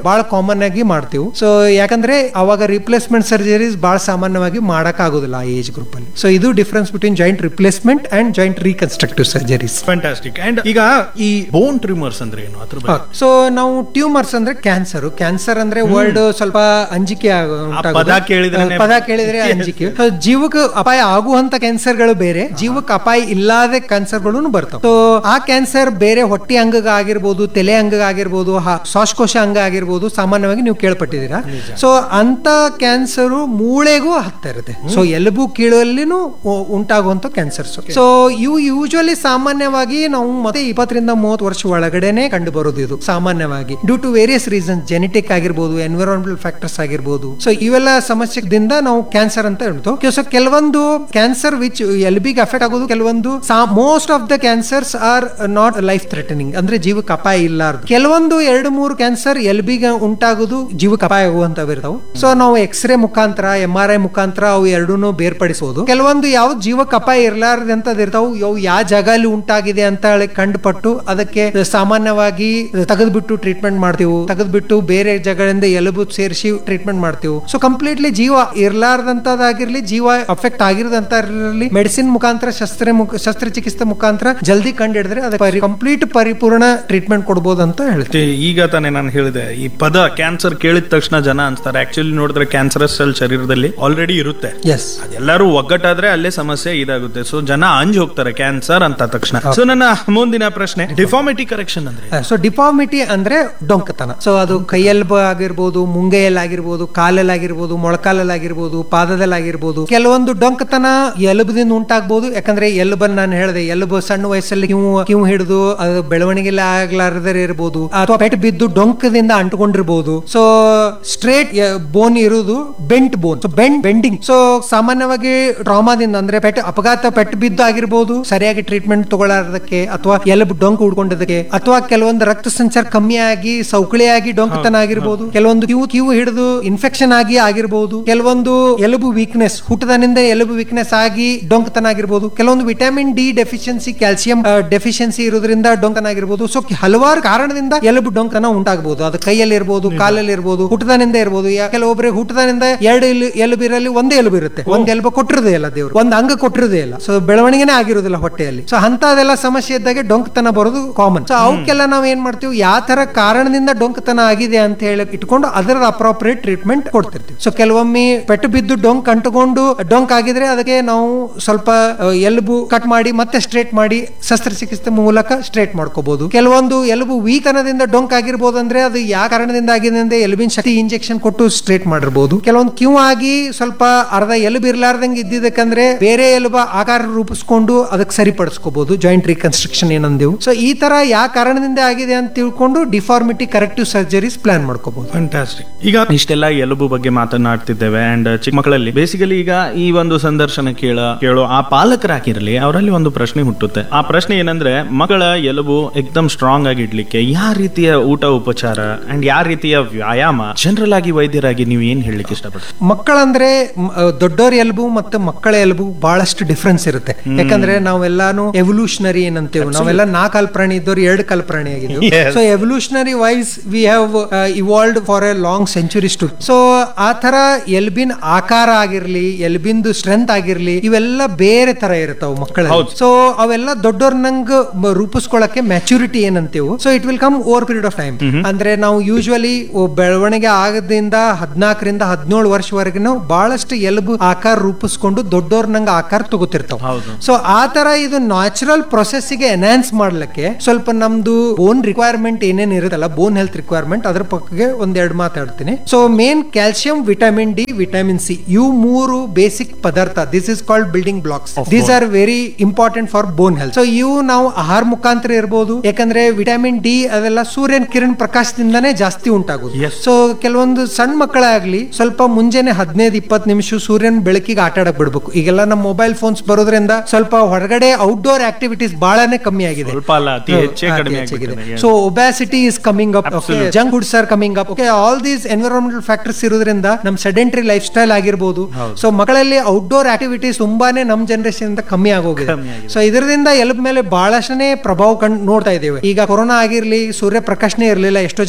ಬಹಳ ಕಾಮನ್ ಆಗಿ ಮಾಡ್ತೀವಿ ಸೊ ಯಾಕಂದ್ರೆ ಅವಾಗ ರಿಪ್ಲೇಸ್ಮೆಂಟ್ ಸರ್ಜರೀಸ್ ಬಹಳ ಸಾಮಾನ್ಯವಾಗಿ ಮಾಡಕ್ ಆಗೋದಿಲ್ಲ ಆ ಏಜ್ ಗ್ರೂಪ್ ಅಲ್ಲಿ ಸೊ ಇದು difference between joint replacement and joint reconstructive surgeries fantastic and ಈಗ ಈ ಬೋನ್ ಟ್ರಿಮರ್ಸ್ ಅಂದ್ರೆ ಏನು ಅದ್ರ ಬಗ್ಗೆ ಸೊ ನಾವು ಟ್ಯೂಮರ್ಸ್ ಅಂದ್ರೆ ಕ್ಯಾನ್ಸರ್ ಕ್ಯಾನ್ಸರ್ ಅಂದ್ರೆ ವರ್ಲ್ಡ್ ಸ್ವಲ್ಪ ಅಂಜಿಕೆ ಆಗ- ಉಂಟಾಗೋದು. ಪದ ಕೇಳಿದ್ರೇನೆ- ಪದ ಕೇಳಿದ್ರೆ ಅಂಜಿಕೆ So, ಜೀವಕ್ಕೆ ಅಪಾಯ ಆಗುವಂತ ಕ್ಯಾನ್ಸರ್ಗಳು ಬೇರೆ ಜೀವಕ್ಕೆ ಅಪಾಯ ಇಲ್ಲದೆ ಕ್ಯಾನ್ಸರ್ಗಳು ಬರ್ತಾವೆ ಸೊ ಆ ಕ್ಯಾನ್ಸರ್ ಬೇರೆ ಹೊಟ್ಟೆ ಅಂಗಗ ಆಗಿರ್ಬೋದು ತಲೆ ಅಂಗಗ ಆಗಿರ್ಬೋದು ಹ- ಶ್ವಾಸಕೋಶ ಅಂಗ ಆಗಿರ್ಬೋದು ಸಾಮಾನ್ಯವಾಗಿ ನೀವು ಕೇಳ್ಪಟ್ಟಿದ್ದೀರಾ ಸೊ ಅಂತ ಕ್ಯಾನ್ಸರ್ ಮೂಳೆಗೂ ಹತ್ತಾ ಇರುತ್ತೆ ಸೊ ಎಲುಬು ಕೀಳಲ್ಲಿನೂ ಉ- ಉಂಟಾಗುವಂತ ಕ್ಯಾನ್ಸರ್ಸ್ ಸೊ ಇವು ಯೂಶುವಲಿ ಸಾಮಾನ್ಯವಾಗಿ ನಾವು ಮತ್ತೆ ಇಪ್ಪತ್ತರಿಂದ ಮೂವತ್ತು ವರ್ಷ ಒಳಗಡೆನೆ ಕಂಡು ಬರೋದು ಇದು ಸಾಮಾನ್ಯವಾಗಿ due to various reason genetic ಆಗಿರ್ಬೋದು ಎನ್ವಿರಾನ್ಮೆಂಟಲ್ ಫ್ಯಾಕ್ಟರ್ಸ್ ಆಗಿರ್ಬೋದು ಸೊ ಇವೆಲ್ಲ ಸಮಸ್ಯೆದಿಂದ ನಾವು ಕ್ಯಾನ್ಸರ್ ಅಂತ ಹೇಳ್ತೇವೆ ಸೊ ಕೆಲವೊಂದು ಕ್ಯಾನ್ಸರ್ ವಿಚ್ ಎಲ್ಬಿಗೆ ಅಫೆಕ್ಟ್ ಆಗೋದು ಕೆಲವೊಂದು most of the cancers are not life threatening ಅಂದ್ರೆ ಜೀವಕ್ಕೆ ಅಪಾಯ ಇಲ್ಲಾರ್ದು ಕೆಲವೊಂದು ಎರಡು ಮೂರು ಕ್ಯಾನ್ಸರ್ ಎಲ್ಬಿಗೆ ಉಂಟಾಗೋದು ಜೀವಕ್ಕೆ ಅಪಾಯ ಆಗುವಂತವು ಇರ್ತಾವೆ ಸೊ ನಾವು ಎಕ್ಸ್ರೇ ಮುಖಾಂತರ ಎಂ ಆರ್ ಐ ಮುಖಾಂತರ ಅವು ಎರಡೂನು ಬೇರ್ಪಡಿಸಬಹುದು ಕೆಲವೊಂದು ಯಾವ ಜೀವಕ್ಕೆ ಅಪಾಯ ಇರ್ಲಾರ್ದಂತದ್ ಇರ್ತಾವು ಅವು ಯಾವ ಜಾಗಲ್ಲಿ ಉಂಟಾಗಿದೆ ಅಂತ ಹೇಳಿ ಕಂಡುಪಟ್ಟು ಅದಕ್ಕೆ ಸಾಮಾನ್ಯವಾಗಿ ತೆಗೆದ್ಬಿಟ್ಟು ಟ್ರೀಟ್ಮೆಂಟ್ ಮಾಡ್ತೀವಿ ತೆಗೆದ್ಬಿಟ್ಟು ಬೇರೆ ಜಾಗದಿಂದ ಎಲುಬು ಸೇರಿಸಿ ಟ್ರೀಟ್ಮೆಂಟ್ ಮಾಡ್ತೀವಿ ಸೊ ಕಂಪ್ಲೀಟ್ಲಿ ಜೀವ ಇರ್ಲಾರ್ದಂತದಾಗಿರ್ಲಿ ಜೀವ ಅಫೆಕ್ಟ್ ಆಗಿರದಂತ ಇರಲಿ ಮೆಡಿಸಿನ್ ಮುಖಾಂತರ ಶಸ್ತ್ರ ಮುಖ ಶಸ್ತ್ರಚಿಕಿತ್ಸೆ ಮುಖಾಂತರ ಜಲ್ದಿ ಕಂಡಿಡಿದ್ರೆ ಅದಕ್ಕೆ ಕಂಪ್ಲೀಟ್ ಪರಿಪೂರ್ಣ ಟ್ರೀಟ್ಮೆಂಟ್ ಕೊಡ್ಬೋದು ಅಂತ ಹೇಳ್ತೀವಿ ಮತ್ತೆ ಈಗ ತಾನೇ ನಾನು ಹೇಳಿದೆ ಈ ಪದ ಕ್ಯಾನ್ಸರ್ ಕೇಳಿದ ತಕ್ಷಣ ಜನ ಅನ್ಸ್ತಾರೆ ಆಕ್ಚುಲಿ ನೋಡಿದ್ರೆ ಕ್ಯಾನ್ಸರಸ್ ಸೆಲ್ ಶರೀರದಲ್ಲಿ ಆಲ್ರೆಡಿ ಇರುತ್ತೆ ಎಸ್ ಅದೆಲ್ಲರೂ ಒಗ್ಗಟ್ಟಾದ್ರೆ ಅಲ್ಲೇ ಸಮಸ್ಯೆ ಇದಾಗುತ್ತೆ ಸೊ ಜನ ಅಂಜ್ ಹೋಗ್ತಾರೆ ಕ್ಯಾನ್ಸರ್ ಅಂತ ತಕ್ಷಣ ಸೊ ನನ್ನ ಮುಂದಿನ ಪ್ರಶ್ನೆ ಡಿಫಾರ್ಮಿಟಿ ಕರೆಕ್ಷನ್ ಅಂದ್ರೆ ಸೊ ಡಿಫಾರ್ಮಿಟಿ ಅಂದ್ರೆ ಡೊಂಕತನ ಸೊ ಅದು ಕೈಯೆಲ್ಬ ಆಗಿರ್ಬೋದು ಮುಂಗೈಯಲ್ಲಿ ಆಗಿರ್ಬೋದು ಕಾಲಲ್ಲಿ ಆಗಿರ್ಬೋದು ಮೊಳಕಾಲಲ್ಲಿ ಆಗಿರ್ಬೋದು ಪಾದದಲ್ಲಿ ಆಗಿರ್ಬೋದು ಕೆಲವೊಂದು ಡೊಂಕತನ ಎಲುಬದಿಂದ ಉಂಟಾಗ್ಬೋದು ಯಾಕಂದ್ರೆ ಎಲುಬನ್ನ ನಾನು ಹೇಳಿದೆ ಎಲುಬು ಸಣ್ಣ ವಯಸ್ಸಲ್ಲಿ ಕಿವು ಕಿವು ಹಿಡಿದು ಅದು ಬೆಳವಣಿಗೆ ಆಗ್ಲಾರದೇ ಇರ್ಬೋದು ಅಥವಾ ಪೆಟ್ಟು ಬಿದ್ದು ಡೊಂಕದಿಂದ ಅಂಟ್ಕೊಂಡಿರ್ಬೋದು ಸೊ ಸ್ಟ್ರೇಟ್ ಬೋನ್ ಇರುವುದು bent bone so bend bending so ಸಾಮಾನ್ಯವಾಗಿ ಟ್ರಾಮಾದಿಂದ ಅಂದ್ರೆ ಪೆಟ್ ಅಪಘಾತ ಪೆಟ್ಟು ಬಿದ್ದು ಆಗಿರ್ಬೋದು ಸರಿಯಾಗಿ ಟ್ರೀಟ್ಮೆಂಟ್ ತಗೊಳ್ಳಾರದಕ್ಕೆ ಅಥವಾ ಎಲುಬು ಡೊಂಕು ಉಡ್ಕೊಂಡಿದ್ದಕ್ಕೆ ಅಥವಾ ಕೆಲವೊಂದು ರಕ್ತ ಸಂಚಾರ ಕಮ್ಮಿ ಆಗಿ ಸೌಕಳಿಯಾಗಿ ಡೊಂಕತನ ಆಗಿರ್ಬೋದು ಕೆಲವೊಂದು ಕಿವು ಕಿವು ಹಿಡಿದು ಇನ್ಫೆಕ್ಷನ್ ಆಗಿ ಆಗಿರ್ಬೋದು ಕೆಲವೊಂದು ಎಲುಬು ವೀಕ್ನೆಸ್ ಹುಟ್ಟದನಿಂದ ಎಲುಬು ವೀಕ್ನೆಸ್ ಆಗಿ ಡೊಂಕತನ ಆಗಿರ್ಬೋದು ಕೆಲವೊಂದು vitamin D deficiency calcium deficiency ಇರೋದ್ರಿಂದ ಡೊಂಕತನ ಆಗಿರ್ಬೋದು ಸೊ ಹಲವಾರು ಕಾರಣದಿಂದ ಎಲುಬು ಡೊಂಕತನ ಉಂಟಾಗಬಹುದು ಅದು ಕೈಯಲ್ಲಿ ಇರ್ಬೋದು ಕಾಲಲ್ಲಿ ಇರ್ಬೋದು ಹುಟ್ಟದನಿಂದ ಇರ್ಬೋದು ಯಾ- ಕೆಲವೊಬ್ಬರಿಗೆ ಹುಟ್ಟದನಿಂದ ಎರಡು ಎಲು ಎಲುಬು ಇರಲಿ ಒಂದೇ ಎಲುಬು ಇರುತ್ತೆ ಒಂದ್ ಎಲುಬು ಕೊಟ್ಟಿರೋದೇ ಇಲ್ಲ ದೇವ್ರು ಒಂದ್ ಅಂಗ ಕೊಟ್ಟಿರೋದೇ ಇಲ್ಲ ಸೊ ಬೆಳವಣಿಗೆನೇ ಆಗಿರೋದಿಲ್ಲ ಹೊಟ್ಟೆಯಲ್ಲಿ ಸೊ ಅಂತದೆಲ್ಲ ಸಮಸ್ಯೆ ಇದ್ದಾಗ ಡೊಂಕತನ ಬರೋದು ಕಾಮನ್ ಸೊ ಅವಕ್ಕೆಲ್ಲ ನಾವ್ ಏನ್ ಮಾಡ್ತೀವಿ ಯಾವ ತರ ಕಾರಣದಿಂದ ಡೊಂಕತನ ಆಗಿದೆ ಅಂತ ಹೇಳಿ ಇಟ್ಕೊಂಡು ಅದರ ಅಪ್ರೋಪ್ರಿಯೇಟ್ ಟ್ರೀಟ್ಮೆಂಟ್ ಕೊಡ್ತಿರ್ತೀವಿ ಸೊ ಕೆಲವೊಮ್ಮೆ ಪೆಟ್ಟು ಬಿದ್ದು ಡೊಂಕ್ ಅಂಟುಕೊಂಡು ಡೊಂಕ್ ಆಗಿದ್ರೆ ಅದಕ್ಕೆ ನಾವು ಸ್ವಲ್ಪ ಆ, ಎಲುಬು ಕಟ್ ಮಾಡಿ ಮತ್ತೆ ಸ್ಟ್ರೇಟ್ ಮಾಡಿ ಶಸ್ತ್ರಚಿಕಿತ್ಸೆ ಮೂಲಕ ಸ್ಟ್ರೇಟ್ ಮಾಡ್ಕೋಬಹುದು ಕೆಲವೊಂದು ಎಲುಬು ವೀಕನದಿಂದ ಡೊಂಕ್ ಆಗಿರ್ಬೋದು ಅಂದ್ರೆ ಅದು ಯಾವ ಕಾರಣದಿಂದ ಆಗಿದೆ ಅಂದ್ರೆ ಎಲುಬಿನ ಶಕ್ತಿ ಇಂಜೆಕ್ಷನ್ ಕೊಟ್ಟು ಸ್ಟ್ರೇಟ್ ಮಾಡಿರ್ಬೋದು ಕೆಲವೊಂದು ಕ್ಯೂ ಆಗಿ ಸ್ವಲ್ಪ ಅರ್ಧ ಎಲುಬು ಇರ್ಲಾರ್ದಂಗೆ ಇದ್ದಿದ್ದಕ್ಕಂದ್ರೆ ಬೇರೆ ಎಲುಬ ಆಕಾರ ರೂಪಿಸ್ಕೊಂಡು ಅದಕ್ಕೆ ಸರಿಪಡಿಸ್ಕೋಬಹುದು ಜಾಯಿಂಟ್ ರೀಕನ್ಸ್ಟ್ರಕ್ಷನ್ ಏನಂದೇವು ಸೊ ಈ ತರ ಯಾವ ಕಾರಣದಿಂದ ಆಗಿದೆ ಅಂತ ತಿಳ್ಕೊಂಡು ಡಿಫಾರ್ಮಿಟಿ ಕರೆಕ್ಟಿವ್ ಸರ್ಜರೀಸ್ ಪ್ಲಾನ್ ಮಾಡ್ಕೋಬಹುದು ಫ್ಯಾಂಟಾಸ್ಟಿಕ್ ಈಗ ಇಷ್ಟೆಲ್ಲ ಎಲುಬು ಬಗ್ಗೆ ಮಾತನಾಡ್ತಿದ್ದೇವೆ ಅಂಡ್ ಚಿಕ್ಕ ಮಕ್ಕಳಲ್ಲಿ ಬೇಸಿಕಲಿ ಈಗ ಈ ಒಂದು ಸಂದರ್ಶನ ಕೇಳ ಕೇಳೋ ಆ ಪಾಲಕರಾಗಿರಲಿ ಅವರಲ್ಲಿ ಒಂದು ಪ್ರಶ್ನೆ ಹುಟ್ಟುತ್ತೆ ಆ ಪ್ರಶ್ನೆ ಏನಂದ್ರೆ ಮಕ್ಕಳ ಎಲುಬು ಎಕ್ದಮ್ ಸ್ಟ್ರಾಂಗ್ ಆಗಿ ಇಡ್ಲಿಕ್ಕೆ ಯಾವ ರೀತಿಯ ಊಟ ಉಪಚಾರ ಅಂಡ್ ಯಾವ ರೀತಿಯ ವ್ಯಾಯಾಮ ಜನರಲ್ ಆಗಿ ವೈದ್ಯರಾಗಿ ನೀವು ಏನ್ ಹೇಳಲಿಕ್ಕೆ ಇಷ್ಟಪಡ್ತೀರಿ ಮಕ್ಕಳಂದ್ರೆ ಮ್- ಆ, ದೊಡ್ಡೋರ್ ಎಲುಬು ಮತ್ತು ಮಕ್ಕಳ ಎಲುಬು ಬಹಳಷ್ಟು ಡಿಫ್ರೆನ್ಸ್ ಇರುತ್ತೆ ಯಾಕಂದ್ರೆ ನಾವೆಲ್ಲಾನು ಎವಲ್ಯೂಷನರಿ ಏನಂತೇವೆ ನಾವೆಲ್ಲ ನಾ ಕಾಲ್ ಪ್ರಾಣಿ ಇದ್ದವ್ರು ಎರಡು ಕಾಲ್ ಪ್ರಾಣಿ ಆಗಿದ್ದೀವಿ Yes. So evolutionary wise we have evolved for a long centuries too so ಆ ತರ ಎಲ್ಬಿನ್ ಆಕಾರ ಆಗಿರ್ಲಿ ಎಲ್ಬಿಂದು ಸ್ಟ್ರೆಂತ್ ಆಗಿರ್ಲಿ ಇವೆಲ್ಲ ಬೇರೆ ತರ ಇರ್ತಾವ ಮಕ್ಕಳ ಹೌದು. ಸೊ ಅವೆಲ್ಲ ದೊಡ್ಡೋರ್ ನಂಗ್ ರೂಪಿಸ್ಕೊಳಕ್ಕೆ ಮ್ಯಾಚುರಿಟಿ ಏನಂತೇವು so it will come over period of time ಅಂದ್ರೆ ನಾವು ಯೂಶುವಲಿ ಬೆಳವಣಿಗೆ ಆಗದಿಂದ ಹದಿನಾಲ್ಕರಿಂದ ಹದಿನೇಳು ವರ್ಷವರೆಗೂ ಬಹಳಷ್ಟು ಎಲುಬು ಆಕಾರ ರೂಪಿಸ್ಕೊಂಡು ದೊಡ್ಡೋರ್ ನಂಗ ಆಕಾರ ತಗೋತಿರ್ತಾವ ಹೌದು. ಸೊ ಆ ತರ ಇದು ನ್ಯಾಚುರಲ್ ಪ್ರೊಸೆಸ್ ಗೆ ಎನ್ಹಾನ್ಸ್ ಮಾಡ್ಲಿಕ್ಕೆ ಸ್ವಲ್ಪ ನಮ್ದು ಬೋನ್ ರಿಕ್ವೈರ್ಮೆಂಟ್ ಏನೇನ್ ಇರುತ್ತಲ್ಲ ಬೋನ್ ಹೆಲ್ತ್ ರಿಕ್ವೈರ್ಮೆಂಟ್ ಅದ್ರ ಪಕ್ಕಗೆ ಒಂದೆರಡು ಮಾತಾಡ್ತೀನಿ so main calcium vitamin D vitamin C ಇವು ಮೂರು ಬೇಸಿಕ್ ಪದಾರ್ಥ this is called building blocks these are very important for bone health so ಇವು ನಾವು ಆಹಾರ ಮುಖಾಂತರ ಇರ್ಬೋದು ಯಾಕಂದ್ರೆ ವಿಟಮಿನ್ ಡಿ ಅದೆಲ್ಲ ಸೂರ್ಯನ ಕಿರಣ್ ಪ್ರಕಾಶದಿಂದಾನೇ ಜಾಸ್ತಿ ಉಂಟಾಗುದು Yes. ಸೊ ಕೆಲವೊಂದು ಸಣ್ಣ ಮಕ್ಕಳಾಗ್ಲಿ ಸ್ವಲ್ಪ ಮುಂಜಾನೆ ಹದಿನೈದು ಇಪ್ಪತ್ತು ನಿಮಿಷ ಸೂರ್ಯನ ಬೆಳಕಿಗೆ ಆಟ ಆಡಕ್ ಬಿಡ್ಬೇಕು ಈಗೆಲ್ಲ ನಮ್ಮ ಮೊಬೈಲ್ ಫೋನ್ಸ್ ಬರೋದ್ರಿಂದ ಸ್ವಲ್ಪ ಹೊರಗಡೆ ಔಟ್ಡೋರ್ ಆಕ್ಟಿವಿಟೀಸ್ ಬಹಳನೇ ಕಮ್ಮಿ ಆಗಿದೆ ಸ್ವಲ್ಪ ಅಲ್ಲ ಅತಿ ಹೆಚ್ಚೇ ಕಡಿಮೆ ಆಗ್ಬಿಟ್ಟಿದೆ. So obesity is coming up junk foods are coming up okay all these environmental factors ಇರೋದ್ರಿಂದ ನಮ್ ಸೆಡೆಂಟ್ರಿ ಲೈಫ್ ಸ್ಟೈಲ್ ಆಗಿರ್ಬೋದು ಸೊ ಮಕ್ಕಳಲ್ಲಿ ಔಟ್ಡೋರ್ ಆಕ್ಟಿವಿಟೀಸ್ ತುಂಬಾನೇ ನಮ್ ಜನರೇಷನ್ ಇಂದ ಕಮ್ಮಿ ಆಗೋಗಿದೆ ಸೊ ಇದರಿಂದ ಎಲುಬ್ ಮೇಲೆ ಬಹಳಷ್ಟನೇ ಪ್ರಭಾವ ಕಂಡು ನೋಡ್ತಾ ಇದ್ದೇವೆ ಈಗ ಕೊರೋನಾ ಆಗಿರ್ಲಿ ಸೂರ್ಯ ಪ್ರಕಾಶನೇ ಇರಲಿಲ್ಲ ಎಷ್ಟೋ ಜನ ಹೊರಗಡೆ